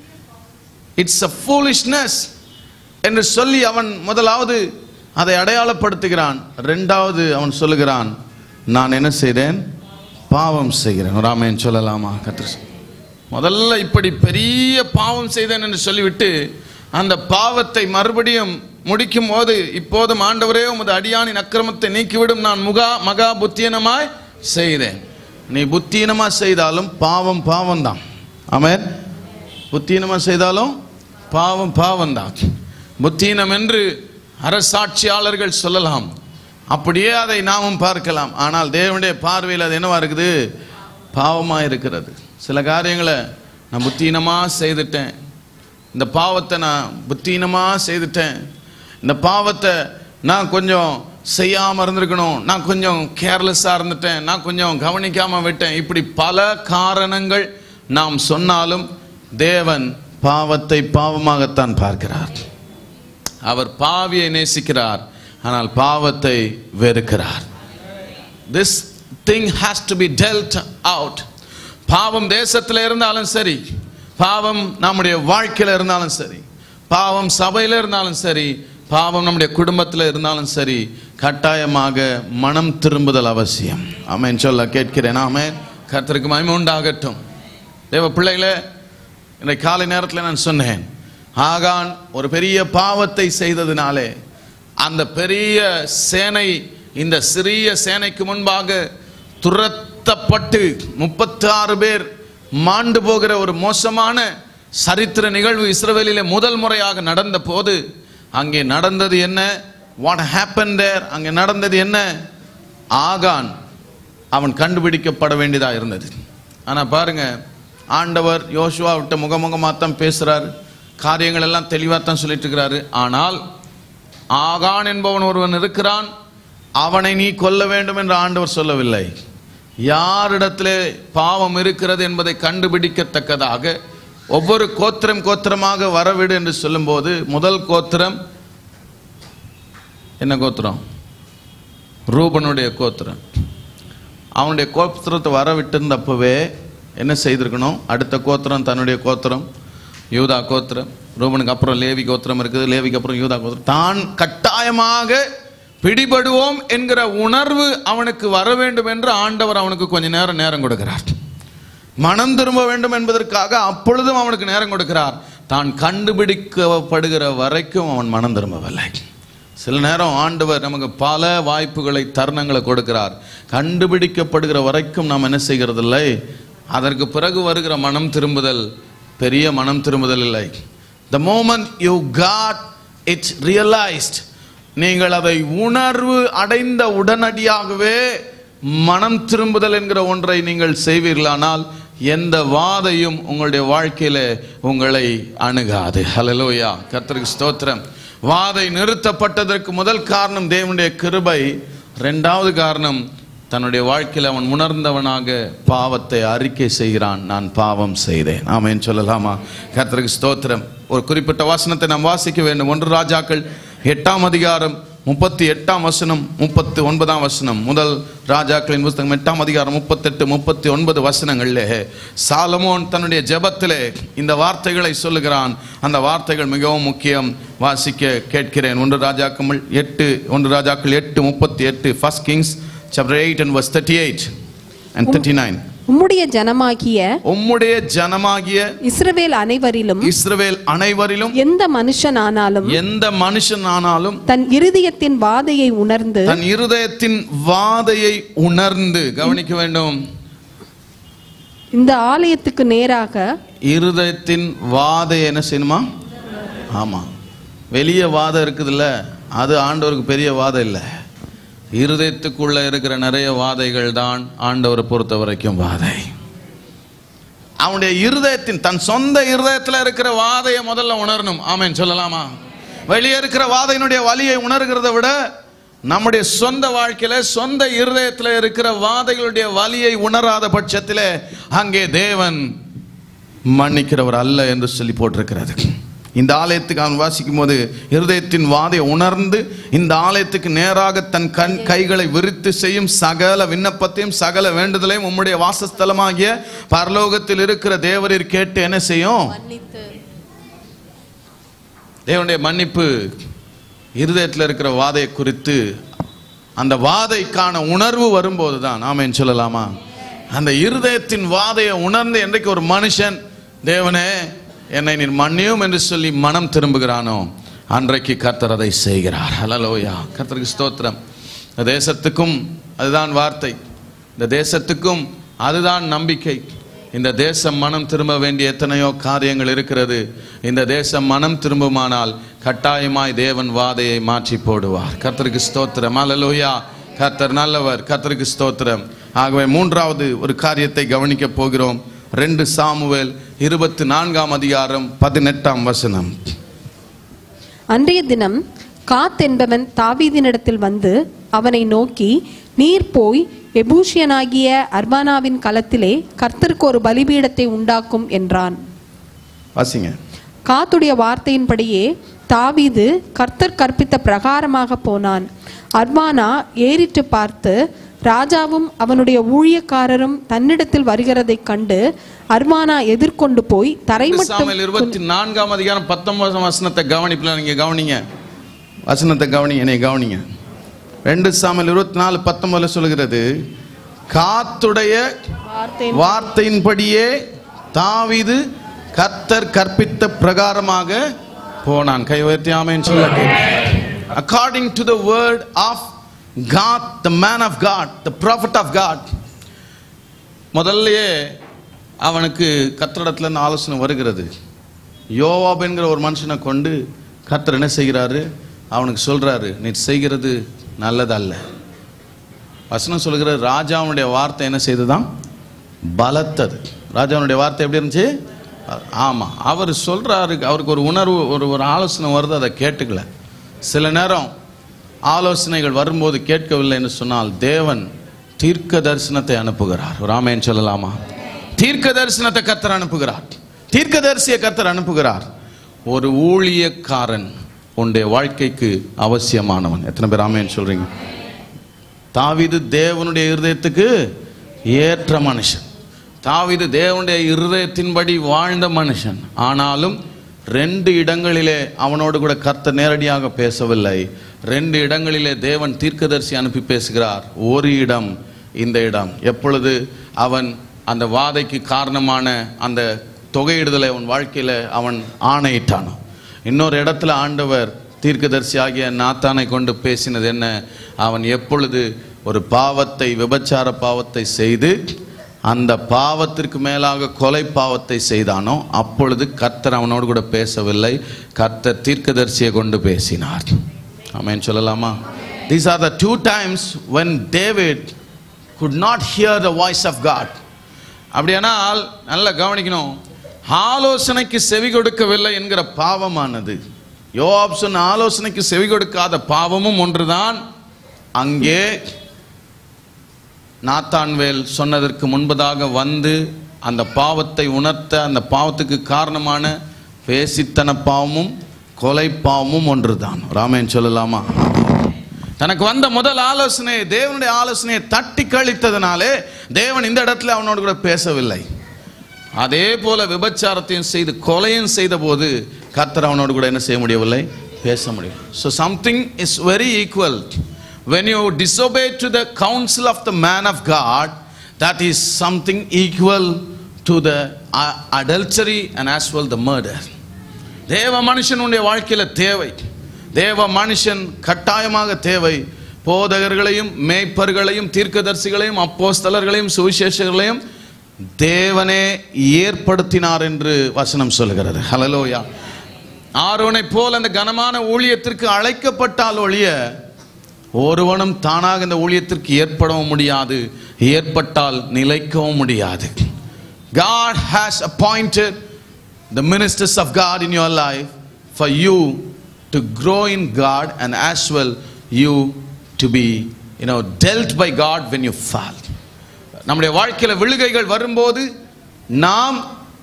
இட்ஸ் அ foolishness என்று சொல்லி அவன் முதலாவது அதை அடையாளப்படுத்துகிறான் ரெண்டாவது அவன் சொல்லுகிறான் நான் என்ன செய்தேன் பாவம் செய்கிறேன் ராமேன் சொல்லலாமா கத்திர முதல்ல இப்படி பெரிய பாவம் செய்தேன் என்று சொல்லிவிட்டு அந்த பாவத்தை மறுபடியும் முடிக்கும் போது இப்போதும் ஆண்டவரே உமது அடியானின் அக்கிரமத்தை நீக்கிவிடும் நான் முகா மகா புத்தீனமாய் செய்தேன் நீ புத்தீனமா செய்தாலும் பாவம் பாவம் தான் ஆமென் புத்தீனமா செய்தாலும் பாவம் பாவம் தான் புத்தீனம் என்று அரசாட்சியாளர்கள் சொல்லலாம் அப்படியே அதை நாமும் பார்க்கலாம் ஆனால் தேவனுடைய பார்வையில் அது என்னவா இருக்குது பாவமாக இருக்கிறது சில காரியங்களை நான் புத்தீனமாக செய்துட்டேன் இந்த பாவத்தை நான் புத்தீனமாக செய்துட்டேன் இந்த பாவத்தை நான் கொஞ்சம் செய்யாமல் இருந்திருக்கணும் நான் கொஞ்சம் கேர்லெஸ்ஸாக இருந்துட்டேன் நான் கொஞ்சம் கவனிக்காமல் விட்டேன் இப்படி பல காரணங்கள் நாம் சொன்னாலும் தேவன் பாவத்தை பாவமாகத்தான் பார்க்கிறார் அவர் பாவியை நேசிக்கிறார் ஆனால் பாவத்தை வெறுக்கிறார் this thing has to be dealt out பாவம் தேசத்தில் இருந்தாலும் சரி பாவம் நம்முடைய வாழ்க்கையில் இருந்தாலும் சரி பாவம் சபையில் இருந்தாலும் சரி பாவம் நம்முடைய குடும்பத்தில் இருந்தாலும் சரி கட்டாயமாக மனம் திரும்புதல் அவசியம் ஆமென் சொல்ல கேட்கிறேன் ஆமென் கர்த்தருக்கு மகிமை உண்டாகட்டும் தேவ பிள்ளைகளே இன்றைக்கு காலை நேரத்தில் நான் சொன்னேன் ஆகான் ஒரு பெரிய பாவத்தை செய்ததினாலே அந்த பெரிய சேனை இந்த சிறிய சேனைக்கு முன்பாக துரத்தப்பட்டு முப்பத்தி ஆறு பேர் மாண்டு போகிற ஒரு மோசமான சரித்திர நிகழ்வு இஸ்ரவேலிலே முதல் முறையாக நடந்த போது அங்கே நடந்தது என்ன வாட் ஹேப்பன் தேர் அங்கே நடந்தது என்ன ஆகான் அவன் கண்டுபிடிக்கப்பட வேண்டியதாக இருந்தது ஆனால் பாருங்க ஆண்டவர் யோசுவா விட்ட முகமுகமாக தான் பேசுகிறார் காரியங்கள் எல்லாம் தெளிவாக தான் சொல்லிட்டு இருக்கிறாரு ஆனால் ஆகான் என்பவன் ஒருவன் இருக்கிறான் அவனை நீ கொல்ல வேண்டும் என்று ஆண்டவர் சொல்லவில்லை யாரிடத்திலே பாவம் இருக்கிறது என்பதை கண்டுபிடிக்கத்தக்கதாக ஒவ்வொரு கோத்திரம் கோத்திரமாக வரவிடு என்று சொல்லும்போது முதல் கோத்திரம் என்ன கோத்திரம் ரூபனுடைய கோத்திரம் அவனுடைய கோத்திரத்தை வர விட்டிருந்தப்பவே என்ன செய்திருக்கணும் அடுத்த கோத்திரம் தன்னுடைய கோத்திரம் யூதா கோத்திரம் ரூபனுக்கு அப்புறம் லேவி கோத்திரம் இருக்குது லேவிக்கு அப்புறம் யூதா கோத்திரம் தான் கட்டாயமாக பிடிபடுவோம் என்கிற உணர்வு அவனுக்கு வர வேண்டும் என்று ஆண்டவர் அவனுக்கு கொஞ்ச நேரம் நேரம் கொடுக்கிறார் மனம் திரும்ப வேண்டும் என்பதற்காக அப்பொழுதும் அவனுக்கு நேரம் கொடுக்கிறார் தான் கண்டுபிடிக்கப்படுகிற வரைக்கும் அவன் மனம் திரும்பவில்லை சில நேரம் ஆண்டவர் நமக்கு பல வாய்ப்புகளை தருணங்களை கொடுக்கிறார் கண்டுபிடிக்கப்படுகிற வரைக்கும் நாம் என்ன செய்கிறதில்லை அதற்கு பிறகு வருகிற மனம் திரும்புதல் பெரிய மனம் திரும்புதல் இல்லை the moment you got it's realised நீங்கள் அதை உணர்வு அடைந்த உடனடியாகவே மனம் திரும்புதல் என்கிற ஒன்றை நீங்கள் செய்வீர்களானால் எந்த வாதையும் உங்களுடைய வாழ்க்கையில உங்களை அணுகாது ஹalleluya கர்த்தருக்கு ஸ்தோத்திரம் வாதை நிறுத்தப்பட்டதற்கு முதல் காரணம் தேவனுடைய கிருபை இரண்டாவது காரணம் தன்னுடைய வாழ்க்கையில் அவன் உணர்ந்தவனாக பாவத்தை அறிக்கை செய்கிறான் நான் பாவம் செய்தேன் ஆமென் சொல்லலாமா கர்த்தருக்கு ஸ்தோத்திரம் ஒரு குறிப்பிட்ட வாசனத்தை நாம் வாசிக்க வேண்டும் ஒன்று ராஜாக்கள் எட்டாம் அதிகாரம் முப்பத்தி எட்டாம் வசனம் முப்பத்தி ஒன்பதாம் வசனம் முதல் ராஜாக்களின் புஸ்தகம் எட்டாம் அதிகாரம் முப்பத்தெட்டு முப்பத்தி ஒன்பது வசனங்களிலே சாலமோன் தன்னுடைய ஜெபத்திலே இந்த வார்த்தைகளை சொல்லுகிறான் அந்த வார்த்தைகள் மிகவும் முக்கியம் வாசிக்க கேட்கிறேன் ஒன்று ராஜாக்கள் எட்டு ஒன்று ராஜாக்கள் எட்டு முப்பத்தி எட்டு first Kings chapter 8 and verse 38 and 39 உம்முடைய ஜனமாகிய உம்முடைய ஜனமாகிய இஸ்ரவேல் அனைவரிலும் இஸ்ரவேல் அனைவரிலும் எந்த மனுஷனானாலும் எந்த மனுஷன் ஆனாலும் தன் இருதயத்தின் வாதையை உணர்ந்து தன் இருதயத்தின் வாதையை உணர்ந்து கவனிக்க வேண்டும் இந்த ஆலயத்துக்கு நேராக இருதயத்தின் வாதை என்ன செய்யணுமா ஆமா வெளிய வாதம் இருக்குதுல்ல அது ஆண்டவருக்கு பெரிய வாதம் இல்லை இருதயத்துக்குள்ள இருக்கிற நிறைய வாதைகள் தான் ஆண்டவரை பொறுத்த வரைக்கும் வாதை அவனுடைய இருதயத்தின் தன் சொந்த இருதயத்தில் இருக்கிற வாதையை முதல்ல உணரணும் ஆமென் சொல்லலாமா வெளியே இருக்கிற வாதையினுடைய வலியை உணர்கிறத விட நம்முடைய சொந்த வாழ்க்கையில சொந்த இருதயத்தில் இருக்கிற வாதைகளுடைய வலியை உணராத பட்சத்தில் அங்கே தேவன் மன்னிக்கிறவர் அல்ல என்று சொல்லி போட்டிருக்கிறது இந்த ஆலயத்துக்கு அவன் வாசிக்கும் போது இருதயத்தின் வாதை உணர்ந்து இந்த ஆலயத்துக்கு நேராக தன் கண் கைகளை விரித்து செய்யும் சகல விண்ணப்பத்தையும் சகல வேண்டுதலையும் உம்முடைய வாசஸ்தலமாகிய பரலோகத்தில் இருக்கிற தேவரீர் கேட்டு என்ன செய்யும் தேவனுடைய மன்னிப்பு இருதயத்தில் இருக்கிற வாதையை குறித்து அந்த வாதைக்கான உணர்வு வரும்போது தான் ஆமேன் சொல்லலாமா அந்த இருதயத்தின் வாதையை உணர்ந்து என்றைக்கு ஒரு மனுஷன் தேவனே என்னை நீர் மன்னியும் என்று சொல்லி மனம் திரும்புகிறானோ அன்றைக்கு கர்த்தர் அதை செய்கிறார் ஹலலோயா கர்த்தருக்கு ஸ்தோத்திரம் இந்த தேசத்துக்கும் அதுதான் வார்த்தை இந்த தேசத்துக்கும் அதுதான் நம்பிக்கை இந்த தேசம் மனம் திரும்ப வேண்டிய எத்தனையோ காரியங்கள் இருக்கிறது இந்த தேசம் மனம் திரும்புமானால் கட்டாயமாய் தேவன் வாதையை மாற்றி போடுவார் கர்த்தருக்கு ஸ்தோத்திரம் அல்லலோயா கர்த்தர் நல்லவர் கர்த்தருக்கு ஸ்தோத்திரம் ஆகவே மூன்றாவது ஒரு காரியத்தை கவனிக்க போகிறோம் ரெண்டு சாமுவேல் இருபத்தி நான்காம் அதிகாரம் பதினெட்டாம் வசனம் அன்றைய தினம் காத் என்பவன் தாவீதினிடத்தில் வந்து அவனை நோக்கி நீர் போய் எபூஷியனாகிய அர்பானாவின் களத்திலே கர்த்தருக்கு ஒரு பலிபீடத்தை உண்டாக்கும் என்றான் வாசிங்க காத்துடைய வார்த்தையின்படியே தாவீது கர்த்தர் கற்பித்த பிரகாரமாக போனான் அர்பானா ஏறிட்டு பார்த்து ராஜாவும் அவனுடைய ஊழியக்காரரும் தன்னிடத்தில் வருகிறதைக் கண்டு அர்பானா எதிர்கொண்டு போய் தரைமட்டம் சாமுவேல் இருபத்தி நான்காம் அதிகாரம் பத்தொன்பதாம் வசனத்தை கவனிப்பில் நீங்க கவனிங்க வசனத்தை கவனிங்க என்னை கவனிங்க ரெண்டு சாமுவேல் இருபத்தி நாலு பத்தொன்பதுல சொல்கிறது காத்துடைய வார்த்தை வார்த்தையின்படியே தாவீது கர்த்தர் கற்பித்த பிரகாரமாக போனான் கை உயர்த்தி ஆமென் சொல்ல according to the word of God the man of God the prophet of God முதல்லயே அவனுக்கு கத்திரிடத்துல இருந்து ஆலோசனை வருகிறது யோவாப் என்கிற ஒரு மனுஷனை கொண்டு கர்த்தர் என்ன செய்கிறாரு அவனுக்கு சொல்றாரு நீ செய்கிறது நல்லதல்ல வசனம் சொல்கிற ராஜாவுடைய வார்த்தை என்ன செய்ததாம் பலத்தது ராஜாவுடைய வார்த்தை எப்படி இருந்துச்சு ஆமா அவர் சொல்றாரு அவருக்கு ஒரு உணர்வு ஒரு ஒரு ஆலோசனை வருது அதை கேட்டுக்கல சில நேரம் ஆலோசனைகள் வரும்போது கேட்கவில்லை என்று சொன்னால் தேவன் தீர்க்க தரிசனத்தை அனுப்புகிறார் ராமேன் சொல்லலாமா தீர்க்க தரிசனத்தை கர்த்தர் அனுப்புகிறார் தீர்க்க தரிசியை கர்த்தர் அனுப்புகிறார் ஒரு ஊழியக்காரன் உன்னுடைய வாழ்க்கைக்கு அவசியமானவன் எத்தனை பேர் ஆமேன்னு சொல்றீங்க தாவீது தேவனுடைய இருதயத்துக்கு ஏற்ற மனுஷன் தாவீது தேவனுடைய இருதயத்தின்படி வாழ்ந்த மனுஷன் ஆனாலும் ரெண்டு இடங்களிலே அவனோடு கூட கர்த்தர் நேரடியாக பேசவில்லை ரெண்டு இடங்களிலே தேவன் தீர்க்கதரிசி அனுப்பி பேசுகிறார் ஒரு இடம் இந்த இடம் எப்பொழுது அவன் அந்த வாதைக்கு காரணமான அந்த தொகையிடுதலை அவன் வாழ்க்கையில அவன் ஆணையிட்டானோ இன்னொரு இடத்துல ஆண்டவர் தீர்க்கதரிசி ஆகிய நாத்தானை கொண்டு பேசினது என்ன அவன் எப்பொழுது ஒரு பாவத்தை விபச்சார பாவத்தை செய்து அந்த பாவத்திற்கு மேலாக கொலை பாவத்தை செய்தானோ அப்பொழுது கர்த்தர் அவனோடு கூட பேசவில்லை கர்த்தர் தீர்க்கதரிசியை கொண்டு பேசினார் ஆமென் சொல்லலாமா these are the two times when David could not hear the voice of God அப்படியானால் நல்லா கவனிக்கணும் ஆலோசனைக்கு செவி கொடுக்கவில்லை என்கிற பாவமானது யோவாப் சொன்ன ஆலோசனைக்கு செவி கொடுக்காத பாவமும் ஒன்றுதான் அங்கே நாத்தான்வேல் சொன்னதற்கு முன்பதாக வந்து அந்த பாவத்தை உணர்த்த அந்த பாவத்துக்கு காரணமான பேசித்தன பாவமும் கொலை பாவமும் ஒன்றுதான் ராமேன் சொல்லலாமா தனக்கு வந்த முதல் ஆலோசனை தேவனுடைய ஆலோசனையை தட்டி கழித்ததுனாலே தேவன் இந்த இடத்துல அவனோடு கூட பேசவில்லை அதே போல விபச்சாரத்தையும் செய்து கொலையும் செய்த போது கர்த்தர் அவனோடு கூட என்ன செய்ய முடியவில்லை பேச முடியும் so something is very equal when you disobey to the counsel of the man of God that is something equal to the uh, adultery and as well the murder தேவ மனுஷனுடைய வாழ்க்கையில தேவை தேவ மனுஷன் கட்டாயமாக தேவை போதகர்களையும் மேய்ப்பர்களையும் தீர்க்கதரிசிகளையும் அப்போஸ்தலர்களையும் சுவிசேஷகர்களையும் தேவனே ஏற்படுத்தினார் என்று வசனம் சொல்கிறது ஹலலோயா ஆரோனை போல் அந்த கனமான ஊழியத்திற்கு அழைக்கப்பட்டால் ஒழிய ஒருவனும் தானாக இந்த ஊழியத்திற்கு ஏற்படவும் முடியாது ஏற்பட்டால் நிலைக்கவும் முடியாது God has appointed the ministers of God in your life for you to grow in God and as well you to be you know dealt by God when you fall நம்முடைய வாழ்க்கையில விழுகைகள் வரும்போது நாம்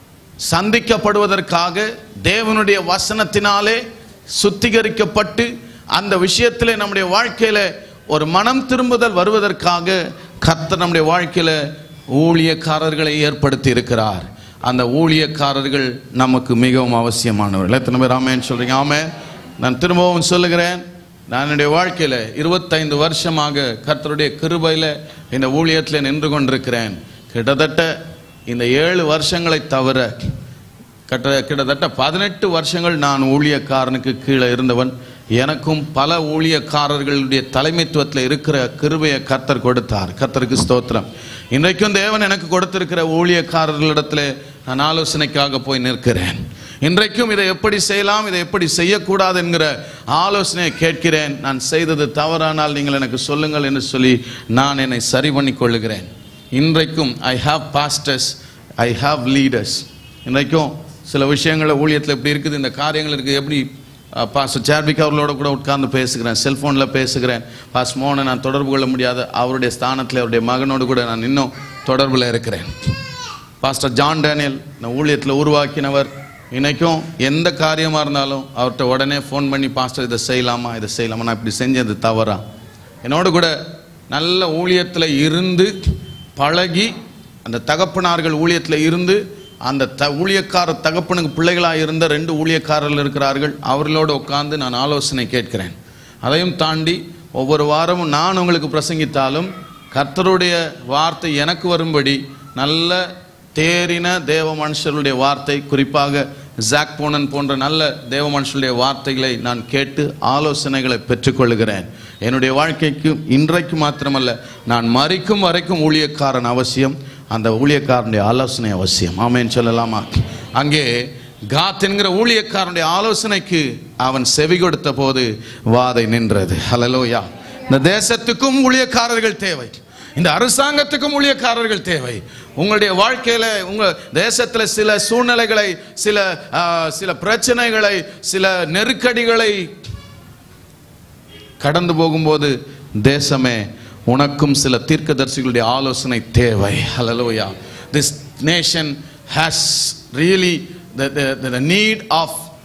சந்திக்கப்படுவதற்காக தேவனுடைய வசனத்தினாலே சுத்திகரிக்கப்பட்டு அந்த விஷயத்திலே நம்முடைய வாழ்க்கையில ஒரு மனம் திரும்புதல் வருவதற்காக கர்த்தர் நம்முடைய வாழ்க்கையில ஊழியக்காரர்களை ஏற்படுத்தி இருக்கிறார் அந்த ஊழியக்காரர்கள் நமக்கு மிகவும் அவசியமானவர்கள் எத்தனை பேர் ஆமேன்னு சொல்றீங்க ஆமே நான் திரும்பவும் சொல்லுகிறேன் நான் என்னுடைய வாழ்க்கையில இருபத்தைந்து வருஷமாக கர்த்தருடைய கிருபையில இந்த ஊழியத்தில் நின்று கொண்டிருக்கிறேன் கிட்டத்தட்ட இந்த ஏழு வருஷங்களை தவிர கட்ட கிட்டத்தட்ட பதினெட்டு வருஷங்கள் நான் ஊழியக்காரனுக்கு கீழே இருந்தவன் எனக்கும் பல ஊழியக்காரர்களுடைய தலைமைத்துவத்தில் இருக்கிற கிருபையை கர்த்தர் கொடுத்தார் கர்த்தருக்கு ஸ்தோத்திரம் இன்றைக்கும் தேவன் எனக்கு கொடுத்திருக்கிற ஊழியக்காரர்களிடத்தில் நான் ஆலோசனைக்காக போய் நிற்கிறேன் இன்றைக்கும் இதை எப்படி செய்யலாம் இதை எப்படி செய்யக்கூடாது என்கிற ஆலோசனையை கேட்கிறேன் நான் செய்தது தவறானால் நீங்கள் எனக்கு சொல்லுங்கள் என்று சொல்லி நான் என்னை சரி பண்ணி கொள்ளுகிறேன் இன்றைக்கும் I have pastors I have leaders இன்றைக்கும் சில விஷயங்கள் ஊழியத்தில் எப்படி இருக்குது இந்த காரியங்கள் இருக்குது எப்படி பாஸ் சேர்விக் அவர்களோட கூட உட்கார்ந்து பேசுகிறேன் செல்ஃபோனில் பேசுகிறேன் பாஸ் மோனை நான் தொடர்பு கொள்ள முடியாத அவருடைய ஸ்தானத்தில் அவருடைய மகனோடு கூட நான் இன்னும் தொடர்பில் இருக்கிறேன் பாஸ்டர் ஜான் டேனியல் இந்த ஊழியத்தில் உருவாக்கினவர் இன்னைக்கும் எந்த காரியமாக இருந்தாலும் அவர்கிட்ட உடனே ஃபோன் பண்ணி பாஸ்டர் இதை செய்யலாமா இதை செய்யலாமா நான் இப்படி செஞ்சது தவறா என்னோடு கூட நல்ல ஊழியத்தில் இருந்து பழகி அந்த தகப்பனார்கள் ஊழியத்தில் இருந்து அந்த த ஊழியக்கார தகப்பனுக்கு பிள்ளைகளாக இருந்த ரெண்டு ஊழியக்காரர்கள் இருக்கிறார்கள் அவர்களோடு உட்கார்ந்து நான் ஆலோசனை கேட்கிறேன் அதையும் தாண்டி ஒவ்வொரு வாரமும் நான் உங்களுக்கு பிரசங்கித்தாலும் கர்த்தருடைய வார்த்தை எனக்கு வரும்படி நல்ல தேறின தேவ மனுஷருடைய வார்த்தை குறிப்பாக ஜாக் போனன் போன்ற நல்ல தேவ மனுஷருடைய வார்த்தைகளை நான் கேட்டு ஆலோசனைகளை பெற்றுக்கொள்கிறேன் என்னுடைய வாழ்க்கைக்கு இன்றைக்கு மாத்திரமல்ல நான் மறிக்கும் வரைக்கும் ஊழியக்காரன் அவசியம் அந்த ஊழியக்காரனுடைய ஆலோசனை அவசியம் ஆமேன்னு சொல்லலாமா அங்கே காத் என்கிற ஊழியக்காரனுடைய ஆலோசனைக்கு அவன் செவி கொடுத்த போது வாதை நின்றது ஹலலோயா இந்த தேசத்துக்கும் ஊழியக்காரர்கள் தேவை இந்த அரசாங்கத்துக்கும் ஊழியக்காரர்கள் தேவை உங்களுடைய வாழ்க்கையில உங்க தேசத்துல சில சூழ்நிலைகளை சில ஆ, சில பிரச்சனைகளை சில நெருக்கடிகளை கடந்து போகும்போது தேசமே உனக்கும் சில தீர்க்கதரிசிகளுடைய ஆலோசனை தேவை ஹalleluya this nation has really the, the, the need of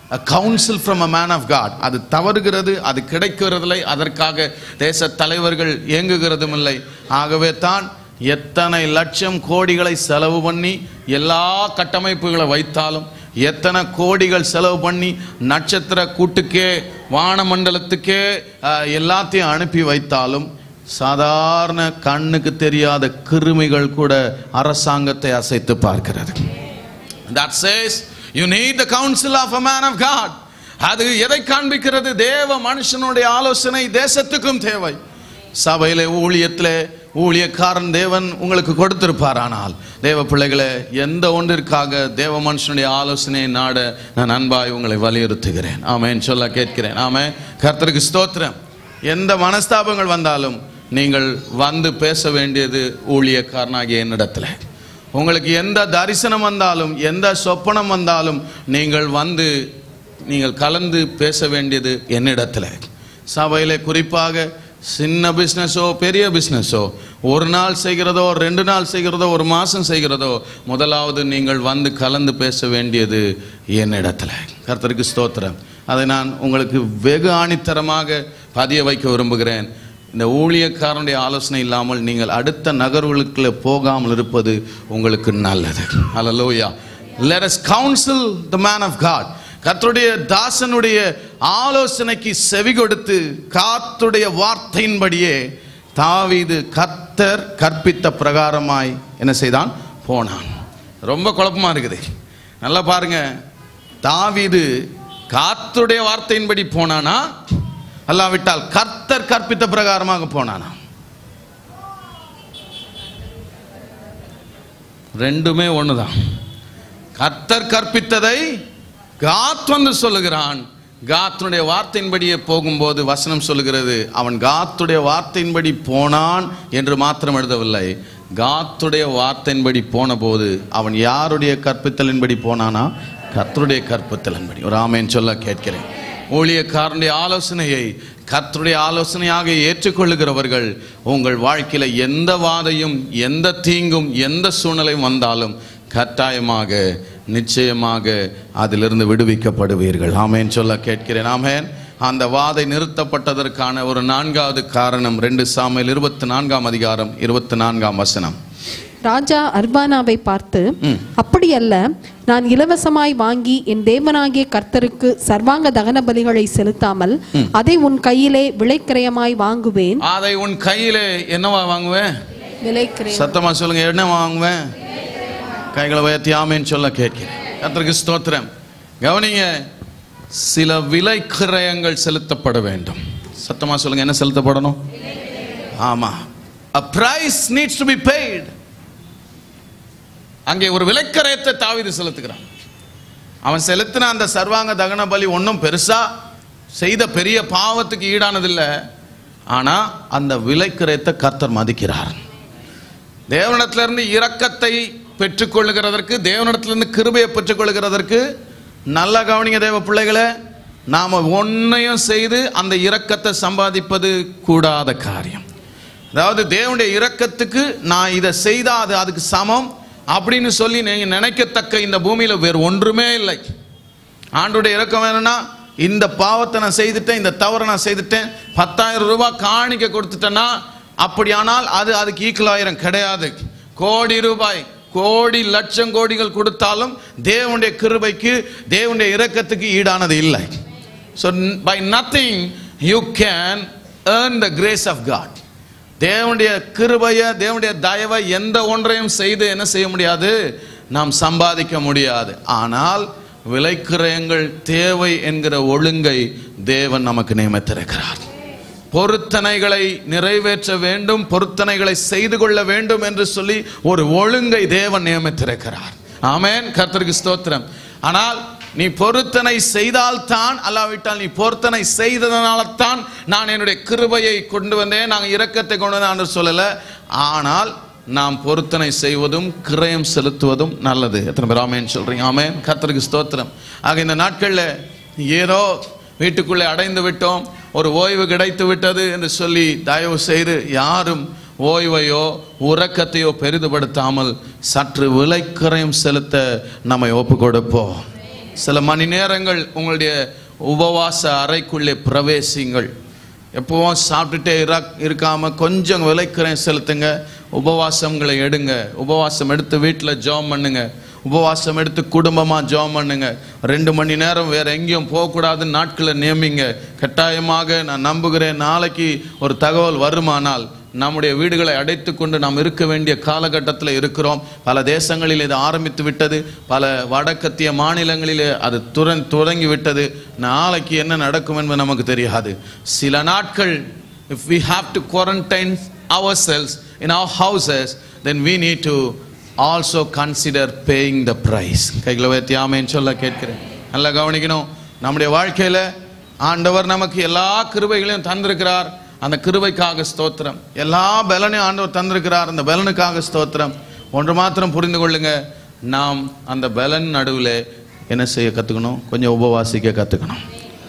a counsel from a man of God அது தவறுகிறது அது கிடைக்கிறதில்லை அதற்காக தேச தலைவர்கள் இயங்குகிறதும் இல்லை ஆகவே தான் எத்தனை லட்சம் கோடிகளை செலவு பண்ணி எல்லா கட்டமைப்புகளை வைத்தாலும் எத்தனை கோடிகள் செலவு பண்ணி நட்சத்திர கூட்டுக்கே வானமண்டலத்துக்கே அஹ், எல்லாத்தையும் அனுப்பி வைத்தாலும் சாதாரண கண்ணுக்கு தெரியாத கிருமிகள் கூட அரசாங்கத்தை அசைத்து பார்க்கிறது that says you need the counsel of a man of God அது எதை காண்பிக்கிறது தேவ மனுஷனுடைய ஆலோசனை தேசத்துக்கும் தேவை சபையிலே ஊழியத்திலே ஊழியக்காரன் தேவன் உங்களுக்கு கொடுத்திருப்பார் ஆனால் தேவ பிள்ளைகளே எந்த ஒன்றிற்காக தேவ மனுஷனுடைய ஆலோசனையை நாட நான் அன்பாய் உங்களை வலியுறுத்துகிறேன் ஆமென் சொல்ல கேட்கிறேன் ஆமே கர்த்தருக்கு ஸ்தோத்திரம் எந்த மனஸ்தாபங்கள் வந்தாலும் நீங்கள் வந்து பேச வேண்டியது ஊழியக்காரனாகிய என்னிடத்துல உங்களுக்கு எந்த தரிசனம் வந்தாலும் எந்த சொப்பனம் வந்தாலும் நீங்கள் வந்து நீங்கள் கலந்து பேச வேண்டியது என்னிடத்துல சபையிலே குறிப்பாக சின்ன பிஸ்னஸோ பெரிய பிஸ்னஸோ ஒரு நாள் செய்கிறதோ ரெண்டு நாள் செய்கிறதோ ஒரு மாதம் செய்கிறதோ முதலாவது நீங்கள் வந்து கலந்து பேச வேண்டியது என்னிடத்துல கர்த்தருக்கு ஸ்தோத்திரம் அதை நான் உங்களுக்கு வெகு ஆணித்தரமாக பதிய வைக்க விரும்புகிறேன் இந்த ஊழியக்காரனுடைய ஆலோசனை இல்லாமல் நீங்கள் அடுத்த நகர்வுகளுக்குள்ள போகாமல் இருப்பது உங்களுக்கு நல்லது அல்லலோயா let us counsel the man of god கர்த்தருடைய தாசனுடைய ஆலோசனைக்கு செவி கொடுத்து காத்துடைய வார்த்தையின்படியே தாவீது கர்த்தர் கற்பித்த பிரகாரமாய் என்ன செய்தான் போனான் ரொம்ப குழப்பமா இருக்குது நல்லா பாருங்க தாவீது காத்துடைய வார்த்தையின்படி போனானா அல்லாவிட்டால் கர்த்தர் கற்பித்த பிரகாரமாக போனானா ரெண்டுமே ஒண்ணுதான் கர்த்தர் கற்பித்ததை காத் வந்து சொல்லுகிறான் காத்துடைய வார்த்தையின்படியே போகும்போது வசனம் சொல்லுகிறது அவன் காத்துடைய வார்த்தையின்படி போனான் என்று மாத்திரம் எழுதவில்லை காத்துடைய வார்த்தையின்படி போன போது அவன் யாருடைய கற்பித்தலின்படி போனானா கர்த்தருடைய கற்பித்தலின்படி ஒரு ஆமேன் சொல்ல கேட்கிறேன் ஊழியக்காரனுடைய ஆலோசனையை கர்த்தருடைய ஆலோசனையாக ஏற்றுக்கொள்ளுகிறவர்கள் உங்கள் வாழ்க்கையில எந்த வாதையும் எந்த தீங்கும் எந்த சூழ்நிலையும் வந்தாலும் கட்டாயமாக நிச்சயமாக அதிலிருந்து விடுவிக்கப்படுவீர்கள் ஆமேன் சொல்ல கேட்கிறேன் ஆமேன் அந்த வாதை நிறுத்தப்பட்டதற்கான ஒரு நான்காவது காரணம் ரெண்டு சாமையில் இருபத்தி நான்காம் அதிகாரம் இருபத்தி நான்காம் வசனம் ராஜா அர்பானாவை பார்த்து அப்படியல்ல நான் இலவசமாய் வாங்கி என் தேவனாகிய கர்த்தருக்கு சர்வாங்க தகன பலிகளை செலுத்தாமல் அதை உன் கையிலே விலைக்கிரயமாய் வாங்குவேன் அதை உன் கையிலே என்னவா வாங்குவேன் விலைக்கிரயம் சத்தமா சொல்லுங்க என்ன வாங்குவேன் கைகளை உயர்த்தி ஆமேன்னு சொல்ல கேட்கிறேன் கர்த்தருக்கு ஸ்தோத்திரம் கவனிங்க சில விலை கிரயங்கள் செலுத்தப்பட வேண்டும் சத்தமா சொல்லுங்க என்ன செலுத்தப்படணும் ஆமா a price needs to be paid அங்கே ஒரு விலைக்கரையத்தை தாவீது செலுத்துகிறான் அவன் செலுத்தின அந்த சர்வாங்க தகன பலி ஒன்றும் பெருசா செய்த பெரிய பாவத்துக்கு ஈடானதில்லை ஆனா அந்த விலைக்கரையத்தை கர்த்தர் மதிக்கிறார் தேவனிடத்திலிருந்து இரக்கத்தை பெற்றுக்கொள்ளுகிறதற்கு தேவனிடத்திலிருந்து கிருபையை பெற்றுக்கொள்ளுகிறதற்கு நல்ல கவனிங்க தேவ பிள்ளைகளே நாம ஒன்னையும் செய்து அந்த இரக்கத்தை சம்பாதிப்பது கூடாத காரியம் அதாவது தேவனுடைய இரக்கத்துக்கு நான் இதை செய்தா அது அதுக்கு சமம் அப்படின்னு சொல்லி நீங்க நினைக்கத்தக்க இந்த பூமியில வேறு ஒன்றுமே இல்லை ஆண்டுடைய இரக்கம் வேணும்னா இந்த பாவத்தை நான் செய்துட்டேன் இந்த தவறை நான் செய்துட்டேன் பத்தாயிரம் ரூபாய் காணிக்க கொடுத்துட்டேன்னா அப்படியானால் அது அதுக்கு ஈக்குவலாயிரம் கிடையாது கோடி ரூபாய் கோடி லட்சம் கோடிகள் கொடுத்தாலும் தேவனுடைய கிருபைக்கு தேவனுடைய இரக்கத்துக்கு ஈடானது இல்லை so by nothing you can earn the grace of God தேவனுடைய கிருபைய தேவனுடைய தயவை எந்த ஒன்றையும் செய்து என்ன செய்ய முடியாது நாம் சம்பாதிக்க முடியாது ஆனால் விலைக்கிரயங்கள் தேவை என்கிற ஒழுங்கை தேவன் நமக்கு நியமித்திருக்கிறார் பொருத்தனைகளை நிறைவேற்ற வேண்டும் பொருத்தனைகளை செய்து கொள்ள வேண்டும் என்று சொல்லி ஒரு ஒழுங்கை தேவன் நியமித்திருக்கிறார் ஆமென் கர்த்தருக்கு ஸ்தோத்திரம் ஆனால் நீ பொருத்தனை செய்தால்தான் அல்லாவிட்டால் நீ பொருத்தனை செய்ததனால்தான் நான் என்னுடைய கிருபையை கொண்டு வந்தேன் நாங்கள் இரக்கத்தை கொண்டு வந்தேன் என்று சொல்லல ஆனால் நாம் பொருத்தனை செய்வதும் கிரயம் செலுத்துவதும் நல்லது எத்தனை பேர் ஆமேன்னு சொல்றீங்க ஆமேன் கர்த்தருக்கு ஸ்தோத்திரம் ஆக இந்த நாட்களில் ஏதோ வீட்டுக்குள்ளே அடைந்து விட்டோம் ஒரு ஓய்வு கிடைத்து விட்டது என்று சொல்லி தயவு செய்து யாரும் ஓய்வையோ உறக்கத்தையோ பெரிதுபடுத்தாமல் சற்று விலைக்கரையும் செலுத்த நம்மை ஒப்பு கொடுப்போம் சில மணி நேரங்கள் உங்களுடைய உபவாச அறைக்குள்ளே பிரவேசிங்கள் எப்பவும் சாப்பிட்டுட்டே இர இருக்காம கொஞ்சம் விலைக்கிறேன் செலுத்துங்க உபவாசங்களை எடுங்க உபவாசம் எடுத்து வீட்டில் ஜாம் பண்ணுங்க உபவாசம் எடுத்து குடும்பமா ஜாம் பண்ணுங்க ரெண்டு மணி நேரம் வேற எங்கேயும் போகக்கூடாதுன்னு நாட்களை நியமிங்க கட்டாயமாக நான் நம்புகிறேன் நாளைக்கு ஒரு தகவல் வருமானால் நம்முடைய வீடுகளை அடைத்து கொண்டு நாம் இருக்க வேண்டிய காலகட்டத்தில் இருக்கிறோம் பல தேசங்களில் இது ஆரம்பித்து விட்டது பல வடக்கத்திய மாநிலங்களிலே அது துறன் தொடங்கி விட்டது நாளைக்கு என்ன நடக்கும் என்பது நமக்கு தெரியாது சில நாட்கள் if we have to quarantine ourselves in our houses then we need to also consider paying the price கைகளை வைத்து ஆமேன்னு சொல்ல கேட்கிறேன் நல்லா கவனிக்கணும் நம்முடைய வாழ்க்கையில ஆண்டவர் நமக்கு எல்லா கிருபைகளையும் தந்திருக்கிறார் அந்த கிருபைக்காக ஸ்தோத்திரம் எல்லா பலனையும் ஆண்டவர் தந்திருக்கிறார் அந்த பலனுக்காக ஸ்தோத்திரம் ஒன்று மாத்திரம் புரிந்து கொள்ளுங்க நாம் அந்த பலன் நடுவில் என்ன செய்ய கற்றுக்கணும் கொஞ்சம் உபவாசிக்க கற்றுக்கணும்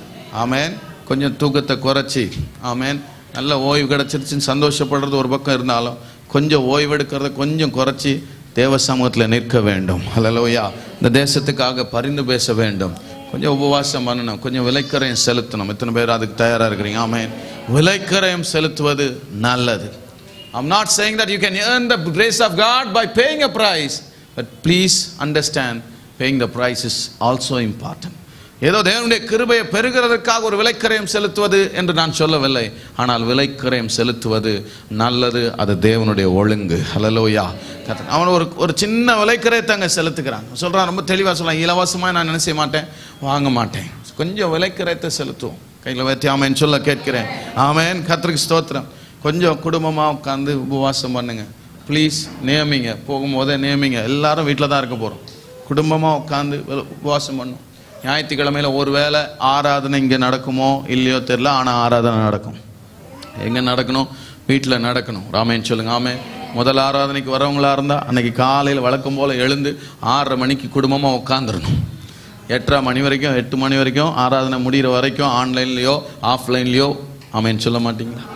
ஆமேன் கொஞ்சம் தூக்கத்தை குறைச்சி ஆமேன் நல்ல ஓய்வு கிடச்சிருச்சுன்னு சந்தோஷப்படுறது ஒரு பக்கம் இருந்தாலும் கொஞ்சம் ஓய்வு எடுக்கிறத கொஞ்சம் குறைச்சி தேவ சமூகத்தில் நிற்க வேண்டும் ஹalleluya இந்த தேசத்துக்காக பரிந்து பேச வேண்டும் கொஞ்சம் உபவாசம் பண்ணணும் கொஞ்சம் விலைக்கரையும் செலுத்தணும் எத்தனை பேர் அதுக்கு தயாராக இருக்கிறீங்க ஆமேன் விலைக்கரையும் செலுத்துவது நல்லது I'm not saying that you can earn the grace of God by paying a price, but please understand paying the price is also important. ஏதோ தேவனுடைய கிருபையை பெறுகிறதற்காக ஒரு விலைக்கரையும் செலுத்துவது என்று நான் சொல்லவில்லை ஆனால் விலைக்கரையும் செலுத்துவது நல்லது அது தேவனுடைய ஒழுங்கு ஹலலோயா அவன் ஒரு ஒரு சின்ன விலைக்கரையத்தை அங்கே செலுத்துக்கிறான் சொல்றான் ரொம்ப தெளிவாக சொல்றான் இலவசமாக நான் என்ன செய்ய மாட்டேன் வாங்க மாட்டேன் கொஞ்சம் விலைக்கரையத்தை செலுத்துவோம் கையில் வைத்து ஆமேன் சொல்ல கேட்கிறேன் ஆமேன் கத்திரிக்கு ஸ்தோத்திரம் கொஞ்சம் குடும்பமாக உட்காந்து உபவாசம் பண்ணுங்க ப்ளீஸ் நியமிங்க போகும்போதே நியமிங்க எல்லாரும் வீட்டில் தான் இருக்க போகிறோம் குடும்பமாக உட்காந்து உபவாசம் பண்ணும் ஞாயிற்றுக்கிழமையில ஒரு வேளை ஆராதனை இங்கே நடக்குமோ இல்லையோ தெரியல ஆனால் ஆராதனை நடக்கும் எங்கே நடக்கணும் வீட்டில் நடக்கணும் ராமேன் சொல்லுங்க ஆமே முதல் ஆராதனைக்கு வரவங்களா இருந்தால் அன்னைக்கு காலையில் வழக்கம் போல் எழுந்து ஆறரை மணிக்கு குடும்பமாக உட்காந்துடணும் எட்டரை மணி வரைக்கும் எட்டு மணி வரைக்கும் ஆராதனை முடிகிற வரைக்கும் ஆன்லைன்லேயோ ஆஃப்லைன்லேயோ ஆமேன்னு சொல்ல மாட்டீங்களா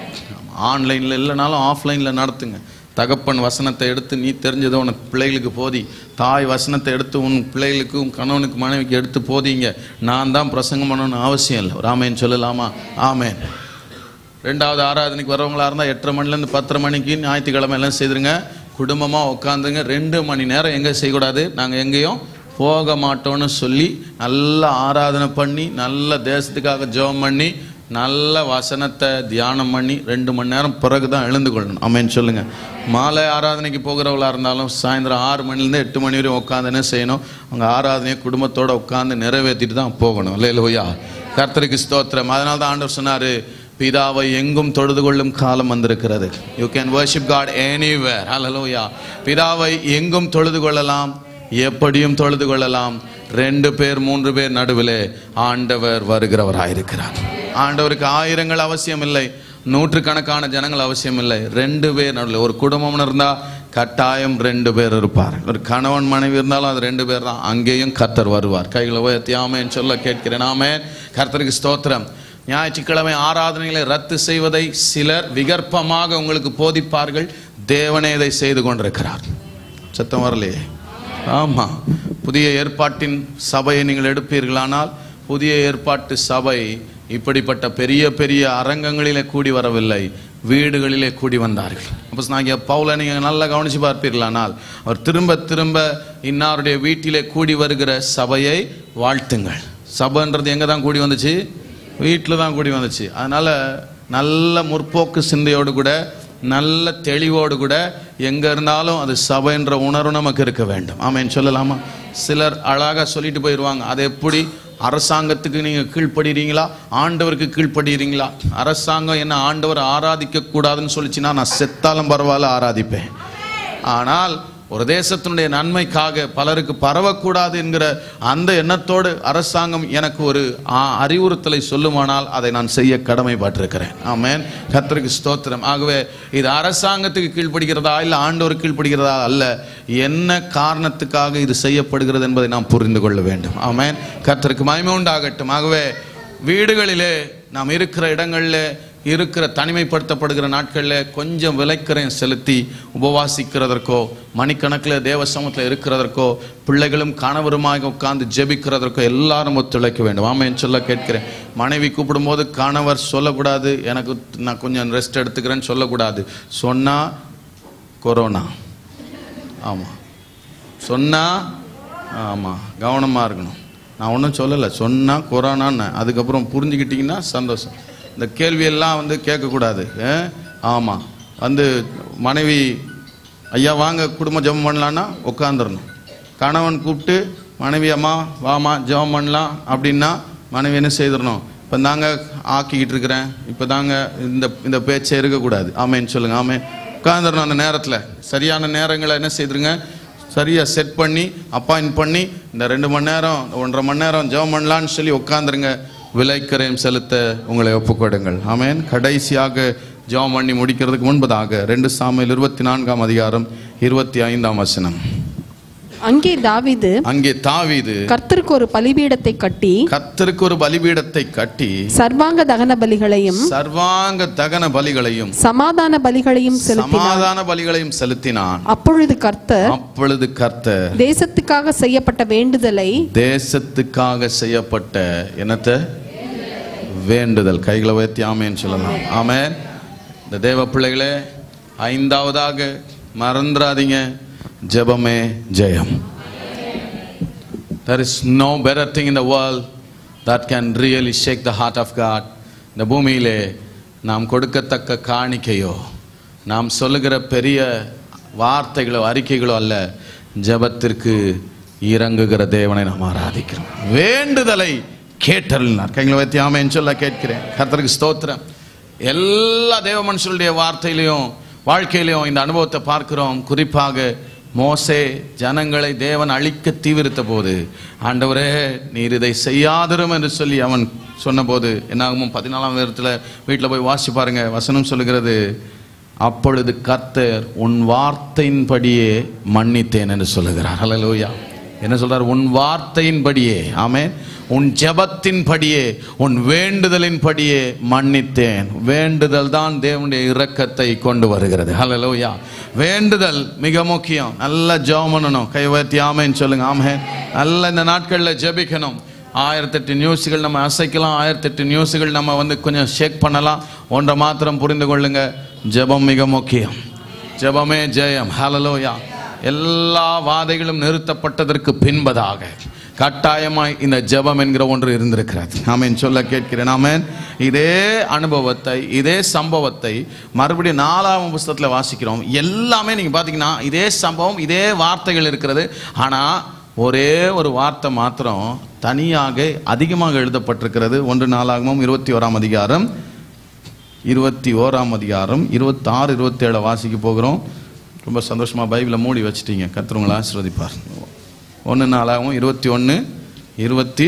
ஆன்லைனில் இல்லைனாலும் ஆஃப்லைனில் நடத்துங்க தகப்பன் வசனத்தை எடுத்து நீ தெரிஞ்சதை உனக்கு பிள்ளைகளுக்கு போதி தாய் வசனத்தை எடுத்து உன் பிள்ளைகளுக்கு உன் கணவனுக்கு மனைவிக்கு எடுத்து போதிங்க நான் தான் பிரசங்கம் பண்ணணும்னு அவசியம் இல்லை ராமேன் சொல்லலாமா ஆமேன் ரெண்டாவது ஆராதனைக்கு வரவங்களா இருந்தால் எட்டரை மணிலேருந்து பத்தரை மணிக்கு ஞாயிற்றுக்கிழமை எல்லாம் செய்திருங்க குடும்பமாக உட்காந்துங்க ரெண்டு மணி நேரம் எங்கே செய்யக்கூடாது நாங்கள் எங்கேயும் போக மாட்டோம்னு சொல்லி நல்லா ஆராதனை பண்ணி நல்ல தேசத்துக்காக ஜெபம் பண்ணி நல்ல வசனத்தை தியானம் பண்ணி ரெண்டு மணி நேரம் பிறகு தான் எழுந்து கொள்ளணும் அமேன்னு சொல்லுங்க மாலை ஆராதனைக்கு போகிறவங்களா இருந்தாலும் சாயந்தரம் ஆறு மணிலேருந்து எட்டு மணி வரையும் உட்காந்து என்ன செய்யணும் அவங்க ஆராதனையை குடும்பத்தோட உட்காந்து நிறைவேற்றிட்டு தான் போகணும் இல்லையா கர்த்தருக்கு ஸ்தோத்திரம் அதனால தான் ஆண்டவர் சொன்னாரு பிதாவை எங்கும் தொழுது கொள்ளும் காலம் வந்திருக்கிறது you can worship God anywhere ஹalleluya பிதாவை எங்கும் தொழுது கொள்ளலாம் எப்படியும் தொழுது கொள்ளலாம் ரெண்டு பேர் மூன்று பேர் நடுவிலே ஆண்டவர் வருகிறவராயிருக்கிறார் ஆண்டவருக்கு ஆயிரங்கள் அவசியம் இல்லை நூற்றுக்கணக்கான ஜனங்கள் அவசியம் இல்லை ரெண்டு பேர் நடுவில் ஒரு குடும்பம் இருந்தா கட்டாயம் ரெண்டு பேர் இருப்பார் ஒரு கணவன் மனைவி இருந்தாலும் அது ரெண்டு பேர் தான் அங்கேயும் கர்த்தர் வருவார் கைகளை உயர்த்தி ஆமேன்னு சொல்ல கேட்கிறேன் ஆமேன் கர்த்தருக்கு ஸ்தோத்திரம் ஞாயிற்றுக்கிழமை ஆராதனைகளை ரத்து செய்வதை சிலர் விகற்பமாக உங்களுக்கு போதிப்பார்கள் தேவனே இதை செய்து கொண்டிருக்கிறார் சத்தம் வரலையே ஆமா புதிய ஏற்பாட்டின் சபையை நீங்கள் எடுப்பீர்களானால் புதிய ஏற்பாட்டு சபை இப்படிப்பட்ட பெரிய பெரிய அரங்கங்களிலே கூடி வரவில்லை வீடுகளிலே கூடி வந்தார்கள் அப்போ நாங்கள் பவுல நீங்கள் நல்லா கவனிச்சு பார்ப்பீர்களானால் அவர் திரும்ப திரும்ப இன்னாருடைய வீட்டிலே கூடி வருகிற சபையை வாழ்த்துங்கள் சபைன்றது எங்கே தான் கூடி வந்துச்சு வீட்டில் தான் கூடி வந்துச்சு அதனால நல்ல முற்போக்கு சிந்தையோடு கூட நல்ல தெளிவோடு கூட எங்க இருந்தாலும் அது சபைன்ற உணர்வு நமக்கு இருக்க வேண்டும் ஆமேன்னு சொல்லலாமா சிலர் அழகாக சொல்லிட்டு போயிடுவாங்க அது எப்படி அரசாங்கத்துக்கு நீங்க கீழ்ப்படுறீங்களா ஆண்டவருக்கு கீழ்ப்படுறீங்களா அரசாங்கம் என்ன ஆண்டவர் ஆராதிக்க கூடாதுன்னு சொல்லிச்சுன்னா நான் செத்தாலும் பரவாயில்ல ஆராதிப்பேன் ஆனால் ஒரு தேசத்தினுடைய நன்மைக்காக பலருக்கு பரவக்கூடாது என்கிற அந்த எண்ணத்தோடு அரசாங்கம் எனக்கு ஒரு ஆ, அறிவுறுத்தலை சொல்லுமானால் அதை நான் செய்ய கடமைப்பட்டிருக்கிறேன் ஆமென் கர்த்தருக்கு ஸ்தோத்திரம் ஆகவே இது அரசாங்கத்துக்கு கீழ்ப்படுகிறதா இல்லை ஆண்டோருக்கு கீழ்ப்படுகிறதா அல்ல என்ன காரணத்துக்காக இது செய்யப்படுகிறது என்பதை நாம் புரிந்து கொள்ள வேண்டும் ஆமென் கர்த்தருக்கு மகிமை உண்டாகட்டும் ஆகவே வீடுகளிலே நாம் இருக்கிற இடங்களிலே இருக்கிற தனிமைப்படுத்தப்படுகிற நாட்களில் கொஞ்சம் விலைக்கரையும் செலுத்தி உபவாசிக்கிறதற்கோ மணிக்கணக்கில் தேவ சமூகத்தில் இருக்கிறதற்கோ பிள்ளைகளும் கணவருமாக உட்கார்ந்து ஜெபிக்கிறதற்கோ எல்லாரும் ஒத்துழைக்க வேண்டும் ஆமென் சொல்ல கேட்கிறேன் மனைவி கூப்பிடும்போது கணவர் சொல்லக்கூடாது எனக்கு நான் கொஞ்சம் ரெஸ்ட் எடுத்துக்கிறேன்னு சொல்லக்கூடாது சொன்னா கொரோனா ஆமாம் சொன்னா ஆமாம் கவனமாக இருக்கணும் நான் ஒன்றும் சொல்லலை சொன்னால் கொரோனான்னு அதுக்கப்புறம் புரிஞ்சுக்கிட்டிங்கன்னா சந்தோஷம் இந்த கேள்வியெல்லாம் வந்து கேட்கக்கூடாது ஆமாம் வந்து மனைவி ஐயா வாங்க குடும்ப ஜெபம் பண்ணலான்னா உட்காந்துடணும் கணவன் கூப்பிட்டு மனைவி அம்மா வாமா ஜெபம் பண்ணலாம் அப்படின்னா மனைவி என்ன செய்திடணும் இப்போ தாங்க ஆக்கிக்கிட்டு இருக்கிறேன் இப்போ தாங்க இந்த இந்த பேச்சே இருக்கக்கூடாது ஆமேன்னு சொல்லுங்கள் ஆமே உட்காந்துடணும் அந்த நேரத்தில் சரியான நேரங்களை என்ன செய்திருங்க சரியாக செட் பண்ணி அப்பாயின்ட் பண்ணி இந்த ரெண்டு மணி நேரம் ஒன்றரை மணி நேரம் ஜெபம் பண்ணலான்னு சொல்லி உட்காந்துருங்க விலைக்கரையும் செலுத்த உங்களை ஒப்புக்கொடுங்கள் ஆமென் கடைசியாக ஜெபம் பண்ணி முடிக்கிறதுக்கு முன்பதாக ரெண்டு சாமியில் இருபத்தி நான்காம் அதிகாரம் இருபத்தி ஐந்தாம் வசனம் அங்கே தாவீது அங்கே தாவீது கர்த்தருக்கு ஒரு பலிபீடத்தை கட்டி கர்த்தருக்கு ஒரு பலிபீடத்தை கட்டி சர்வாங்க தகன பலிகளையும் சர்வாங்க தகன பலிகளையும் சமாதான பலிகளையும் செலுத்தினார் சமாதான பலிகளையும் செலுத்தினான் அப்பொழுது கர்த்தர் அப்பொழுது கர்த்தர் தேசத்துக்காக செய்யப்பட்ட வேண்டுதலை தேசத்துக்காக செய்யப்பட்ட என்னத்தை வேண்டுதல் கைகளை உயர்த்தி ஆமேன்னு சொல்லலாம் ஆமென் இந்த தேவ பிள்ளைகளே ஐந்தாவதாக மறந்துடாதீங்க ஜெபமே ஜெயம் there is no better thing in the world that can really shake the heart of God இந்த பூமியிலே நாம் கொடுக்கத்தக்க காணிக்கையோ நாம் சொல்லுகிற பெரிய வார்த்தைகளோ அறிக்கைகளோ அல்ல ஜெபத்திற்கு இறங்குகிற தேவனை நாம் ஆராதிக்கிறோம் வேண்டுதலை கேட்டருளினார் கைங்களை வைத்து ஆமேன்னு சொல்ல கேட்கிறேன் கர்த்தருக்கு ஸ்தோத்திரம் எல்லா தேவ மனுஷருடைய வார்த்தையிலையும் வாழ்க்கையிலையும் இந்த அனுபவத்தை பார்க்கிறோம் குறிப்பாக மோசே ஜனங்களை தேவன் அழிக்க தீவிரித்த போது ஆண்டவரே நீர் இதை செய்யாதிரும் என்று சொல்லி அவன் சொன்னபோது என்னாகும் பதினாலாம் நேரத்தில் வீட்டில் போய் வாசி பாருங்க வசனம் சொல்லுகிறது அப்பொழுது கர்த்தர் உன் வார்த்தையின்படியே மன்னித்தேன் என்று சொல்லுகிறார் ஹalleluya என்ன சொல்றார் உன் வார்த்தையின்படியே ஆமென் உன் ஜெபத்தின்படியே உன் வேண்டுதலின்படியே மன்னித்தேன் வேண்டுதல் தான் தேவனுடைய இரக்கத்தை கொண்டு வருகிறது ஹalleluya வேண்டுதல் மிக முக்கியம் நல்ல ஜெபம் பண்ணணும் கை உயர்த்தி ஆமென்னு சொல்லுங்க ஆமென் நல்ல இந்த நாட்களில் ஜெபிக்கணும் ஆயிரத்தெட்டு நியூஸுகள் நம்ம அசைக்கலாம் ஆயிரத்தெட்டு நியூஸுகள் நம்ம வந்து கொஞ்சம் ஷேக் பண்ணலாம் ஒன்றை மாத்திரம் புரிந்து கொள்ளுங்க ஜெபம் மிக முக்கியம் ஜெபமே ஜெயம் ஹalleluya எல்லா வாதைகளும் நிறுத்தப்பட்டதற்கு பின்பதாக கட்டாயமாய் இந்த ஜெபம் என்கிற ஒன்று இருந்திருக்கிறது ஆமென் சொல்ல கேட்கிறேன் ஆமென் இதே அனுபவத்தை இதே சம்பவத்தை மறுபடியும் நாலாம் புஸ்தகத்தில் வாசிக்கிறோம் எல்லாமே நீங்கள் பார்த்தீங்கன்னா இதே சம்பவம் இதே வார்த்தைகள் இருக்கிறது ஆனால் ஒரே ஒரு வார்த்தை மாத்திரம் தனியாக அதிகமாக எழுதப்பட்டிருக்கிறது ஒன்று நாளாகமும் இருபத்தி ஓராம் அதிகாரம் இருபத்தி ஓராம் அதிகாரம் இருபத்தாறு இருபத்தேழு வாசிக்க போகிறோம் ரொம்ப சந்தோஷமாக பைபிளை மூடி வச்சிட்டீங்க கர்த்தர் ஆசீர்வதிப்பார் ஒன்று நாளாகவும் இருபத்தி ஒன்று இருபத்தி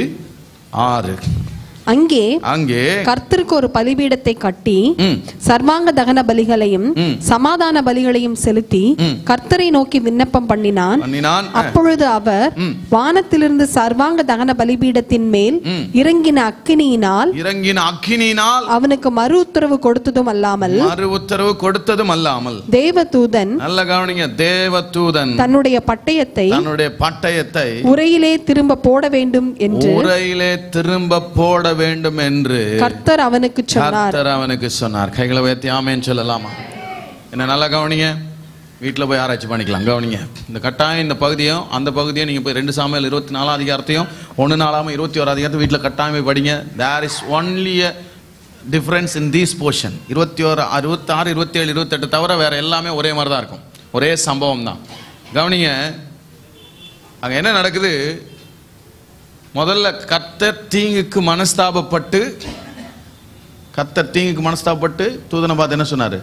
ஆறு அங்கே அங்கே கர்த்தருக்கு ஒரு பலிபீடத்தை கட்டி ம், சர்வாங்க தகன பலிகளையும் ம். சமாதான பலிகளையும் செலுத்தி ம். கர்த்தரை நோக்கி விண்ணப்பம் பண்ணினான் பண்ணினான் அப்பொழுது அவர் ம். வானத்திலிருந்து சர்வாங்க தகன பலிபீடத்தின் மேல் ம். இறங்கின அக்கினியினால் இறங்கின அக்கினியினால் அவனுக்கு மறு உத்தரவு கொடுத்ததும் அல்லாமல் மறு உத்தரவு கொடுத்ததும் அல்லாமல் தேவதூதன் நல்ல கவனிங்க தேவதூதன் தன்னுடைய பட்டயத்தை தன்னுடைய பட்டயத்தை உரையிலே திரும்ப போட வேண்டும் என்று உரையிலே திரும்ப போட வேண்டும் என்று கர்த்தர் அவனுக்கு சொன்னார் கர்த்தர் அவனுக்கு சொன்னார் கைகளை உயர்த்தி ஆமேன்னு சொல்லலாமா என்ன நல்லா கவனிங்க வீட்டில் போய் ஆராய்ச்சி பண்ணிக்கலாம் கவனிங்க இந்த கட்டாயம் இந்த பகுதியும் அந்த பகுதியும் நீங்கள் போய் ரெண்டு சாமியில் இருபத்தி நாலாம் அதிகாரத்தையும் ஒன்று நாலாம இருபத்தி ஓராம் அதிகாரத்தை வீட்டில் கட்டாயம் போய் படிங்க there is only a difference in these portion இருபத்தி ஓரு அறுபத்தாறு இருபத்தேழு இருபத்தெட்டு தவிர வேற எல்லாமே ஒரே மாதிரி தான் இருக்கும் ஒரே சம்பவம் தான் கவனிங்க அங்கே என்ன நடக்குது முதல்ல கர்த்தர் தீங்குக்கு மனஸ்தாபப்பட்டு கர்த்தர் தீங்குக்கு மனஸ்தாபப்பட்டு தூதனை பார்த்து என்ன சொன்னாரு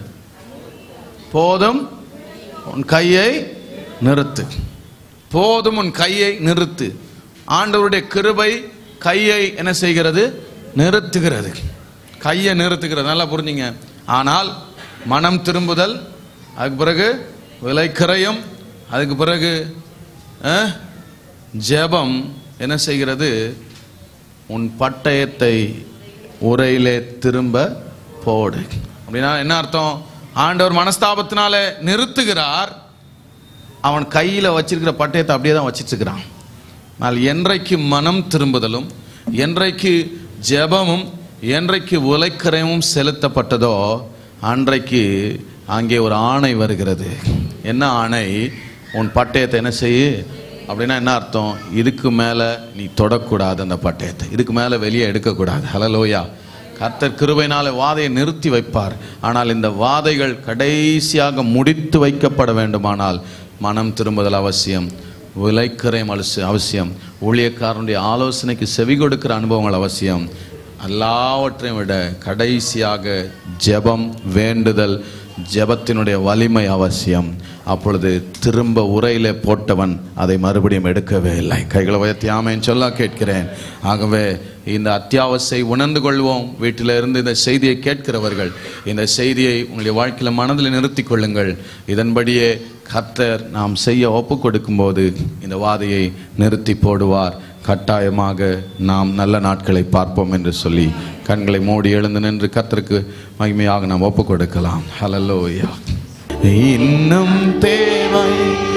போதும் உன் கையை நிறுத்து போதும் உன் கையை நிறுத்து ஆண்டவருடைய கிருபை கையை என்ன செய்கிறது நிறுத்துகிறது கையை நிறுத்துகிறது நல்லா புரிஞ்சுங்க ஆனால் மனம் திரும்புதல் அதுக்கு பிறகு விலைக்கரையும் அதுக்கு பிறகு அஹ், ஜெபம் என்ன செய்கிறது உன் பட்டயத்தை உரையிலே திரும்ப போடு அப்படின்னா என்ன அர்த்தம் ஆண்டவர் மனஸ்தாபத்தினால நிறுத்துகிறார் அவன் கையில் வச்சிருக்கிற பட்டயத்தை அப்படியே தான் வச்சிட்டு இருக்கிறான் ஆனால் என்றைக்கு மனம் திரும்புதலும் என்றைக்கு ஜெபமும் என்றைக்கு உலைக்கரையும் செலுத்தப்பட்டதோ அன்றைக்கு அங்கே ஒரு ஆணை வருகிறது என்ன ஆணை உன் பட்டயத்தை என்ன செய்யு அப்படின்னா என்ன அர்த்தம் இதுக்கு மேலே நீ தொடக்கூடாது அந்த பட்டயத்தை இதுக்கு மேலே வெளியே எடுக்கக்கூடாது ஹலலோயா கர்த்தர் கிருபையினாலே வாதையை நிறுத்தி வைப்பார் ஆனால் இந்த வாதைகள் கடைசியாக முடித்து வைக்கப்பட வேண்டுமானால் மனம் திரும்புதல் அவசியம் விலைக்கரையும் அலசு அவசியம் ஊழியக்காரனுடைய ஆலோசனைக்கு செவி கொடுக்கிற அனுபவங்கள் அவசியம் எல்லாவற்றையும் விட கடைசியாக ஜெபம் வேண்டுதல் ஜெபத்தினுடைய வலிமை அவசியம் அப்பொழுது திரும்ப உரையிலே போட்டவன் அதை மறுபடியும் எடுக்கவே இல்லை கைகளை உயர்த்தி ஆமைன்னு சொல்ல கேட்கிறேன் ஆகவே இந்த அத்தியாவசை உணர்ந்து கொள்வோம் வீட்டில் இருந்து இந்த செய்தியை கேட்கிறவர்கள் இந்த செய்தியை உங்களுடைய வாழ்க்கையில் மனதில் நிறுத்திக் கொள்ளுங்கள் இதன்படியே கர்த்தர் நாம் செய்ய ஒப்பு கொடுக்கும்போது இந்த வாதையை நிறுத்தி போடுவார் கட்டாயமாக நாம் நல்ல நாட்களை பார்ப்போம் என்று சொல்லி கண்களை மூடி எழுந்து நின்று கர்த்தருக்கு மகிமையாக நாம் ஒப்பு கொடுக்கலாம் ஹலலோயா இன்னும் தேவை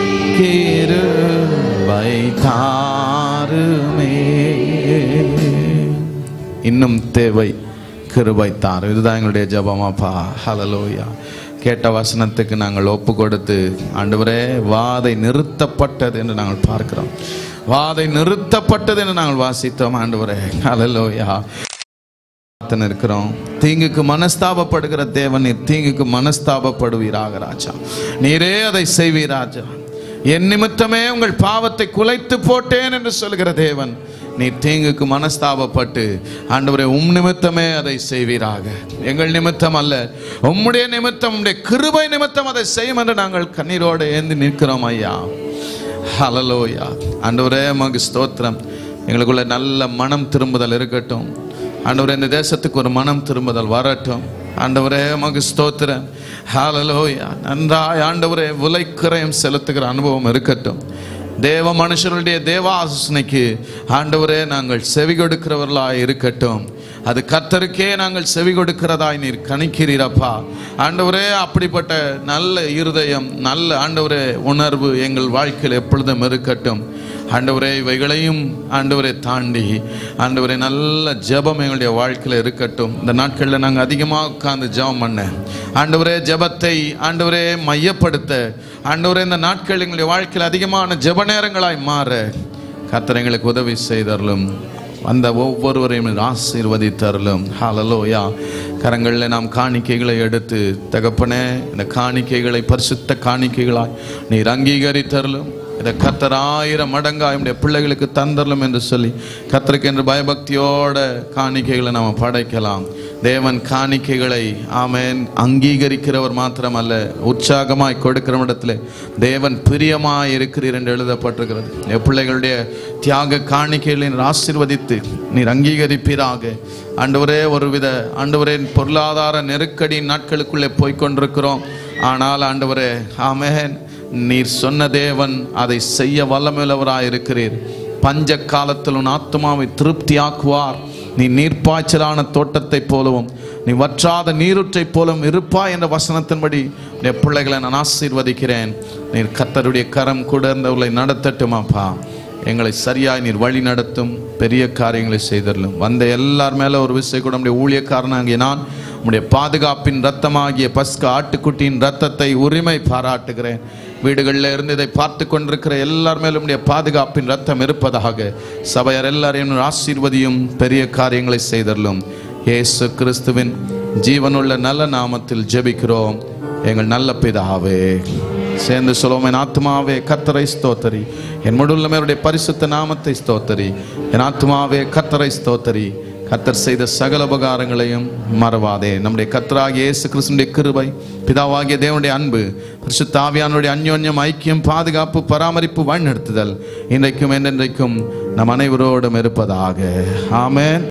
கிருபை தாருமே இன்னும் தேவை கிருபை தாரும் இதுதான் எங்களுடைய ஜபமாப்பா ஹலலோயா கேட்ட வசனத்துக்கு நாங்கள் ஒப்பு கொடுத்து ஆண்டவரே வாதை நிறுத்தப்பட்டது என்று நாங்கள் பார்க்கிறோம் வாதை நிறுத்தப்பட்டது என்று நாங்கள் வாசித்தோம் ஆண்டவரே ஹலலோயா பிரார்த்தனை இருக்கிறோம் தீங்குக்கு மனஸ்தாபப்படுகிற தேவன் நீர் தீங்குக்கு மனஸ்தாபப்படுவீராக ராஜா நீரே அதை செய்வீராஜா என் நிமித்தமே உங்கள் பாவத்தை குலைத்து போட்டேன் என்று சொல்கிற தேவன் நீர் தீங்குக்கு மனஸ்தாபப்பட்டு ஆண்டவரே உம் நிமித்தமே அதை செய்வீராக எங்கள் நிமித்தம் அல்ல உம்முடைய நிமித்தம் உம்முடைய கிருபை நிமித்தம் அதை செய்யும் என்று நாங்கள் கண்ணீரோடு ஏந்தி நிற்கிறோம் ஐயா ஹலலோயா ஆண்டவரே மகு ஸ்தோத்திரம் எங்களுக்குள்ள நல்ல மனம் திரும்புதல் இருக்கட்டும் ஆண்டவரே இந்த தேசத்துக்கு ஒரு மனம் திரும்புதல் வரட்டும் ஆண்டவரே மகு ஸ்தோத்திரம் ஹalleluya நன்றாய் ஆண்டவரே விலைக்கிரயம் செலுத்துகிற அனுபவம் இருக்கட்டும் தேவ மனுஷருடைய தேவாசனைக்கு ஆண்டவரே நாங்கள் செவி கொடுக்கிறவர்களாய் இருக்கட்டும் அது கர்த்தருக்கே நாங்கள் செவி கொடுக்கிறதாய் நீர் கணிக்கிறீரப்பா ஆண்டவரே அப்படிப்பட்ட நல்ல இருதயம் நல்ல ஆண்டவரே உணர்வு எங்கள் வாழ்க்கையில் எப்பொழுதும் இருக்கட்டும் ஆண்டவரே இவைகளையும் ஆண்டவரை தாண்டி ஆண்டவரே நல்ல ஜெபம் எங்களுடைய வாழ்க்கையில் இருக்கட்டும் இந்த நாட்களில் நாங்கள் அதிகமாக உட்கார்ந்து ஜெபம் பண்ண ஆண்டவரே ஜெபத்தை ஆண்டவரே மையப்படுத்த ஆண்டவரே இந்த நாட்கள் எங்களுடைய வாழ்க்கையில் அதிகமான ஜெப நேரங்களாய் மாற கர்த்தர் எங்களுக்கு உதவி செய்தருளும் அந்த ஒவ்வொருவரையும் ஆசீர்வதித்தருளும் ஹalleluya கரங்களில் நாம் காணிக்கைகளை எடுத்து தகப்பனே இந்த காணிக்கைகளை பரிசுத்த காணிக்கைகளாய் நீர் அங்கீகரித்தருளும் இதை கத்தர் ஆயிரம் மடங்கா என்னுடைய பிள்ளைகளுக்கு தந்தரலும் என்று சொல்லி கத்தருக்கு என்று பயபக்தியோட காணிக்கைகளை நாம் படைக்கலாம் தேவன் காணிக்கைகளை ஆமென் அங்கீகரிக்கிறவர் மாத்திரமல்ல உற்சாகமாய் கொடுக்கிற இடத்துல தேவன் பிரியமாய் இருக்கிறீர் என்று எழுதப்பட்டிருக்கிறது என் பிள்ளைகளுடைய தியாக காணிக்கைகளை நீர் ஆசீர்வதித்து நீர் அங்கீகரிப்பீராக ஆண்டவரே ஒருவித ஆண்டவரே பொருளாதார நெருக்கடி நாட்களுக்குள்ளே போய்க்கொண்டிருக்கிறோம் ஆனால் ஆண்டவரே ஆமென் நீர் சொன்ன தேவன் அதை செய்ய வல்லமுள்ளவராய் இருக்கிறீர் பஞ்ச காலத்தில் உன் ஆத்மாவை திருப்தியாக்குவார் நீ நீர்ப்பாய்ச்சலான தோட்டத்தைப் போலவும் நீ வற்றாத நீரூற்றைப் போலவும் இருப்பாய் என்ற வசனத்தின்படி என் பிள்ளைகளை நான் ஆசீர்வதிக்கிறேன் நீர் கத்தருடைய கரம் கூட இருந்தவர்களை நடத்தட்டுமாப்பா எங்களை சரியாய் நீர் வழி நடத்தும் பெரிய காரியங்களை செய்தரலும் வந்த எல்லார் மேல ஒரு விஷயம் கூட நம்முடைய ஊழியக்காரனாகிய நான் உம்முடைய பாதுகாப்பின் ரத்தமாகிய பஸ்க ஆட்டுக்குட்டியின் ரத்தத்தை உரிமை பாராட்டுகிறேன் வீடுகளில் இருந்து இதை பார்த்து கொண்டிருக்கிற எல்லார் மேலும் உம்முடைய பாதுகாப்பின் ரத்தம் இருப்பதாக சபையார் எல்லாரையும் ஆசீர்வதியும் பெரிய காரியங்களை செய்தரலும் இயேசு கிறிஸ்துவின் ஜீவனுள்ள நல்ல நாமத்தில் ஜெபிக்கிறோம் எங்கள் நல்ல பிதாவே சேர்ந்து சொல்லுவோம் என் ஆத்மாவே கத்தரை ஸ்தோத்தரி என் முழுள்ளமையுடைய பரிசுத்த நாமத்தை ஸ்தோத்தரி என் ஆத்மாவே கத்தரை ஸ்தோத்தரி கத்தர் செய்த சகல உபகாரங்களையும் மறவாதே நம்முடைய கத்தராகிய இயேசு கிறிஸ்துடைய கிருபை பிதாவாகிய தேவனுடைய அன்பு பரிசுத்த ஆவியானுடைய அந்யோன்யம் ஐக்கியம் பாதுகாப்பு பராமரிப்பு வழிநடத்துதல் இன்றைக்கும் என்றென்றைக்கும் நம் அனைவரோடும் இருப்பதாக ஆமென்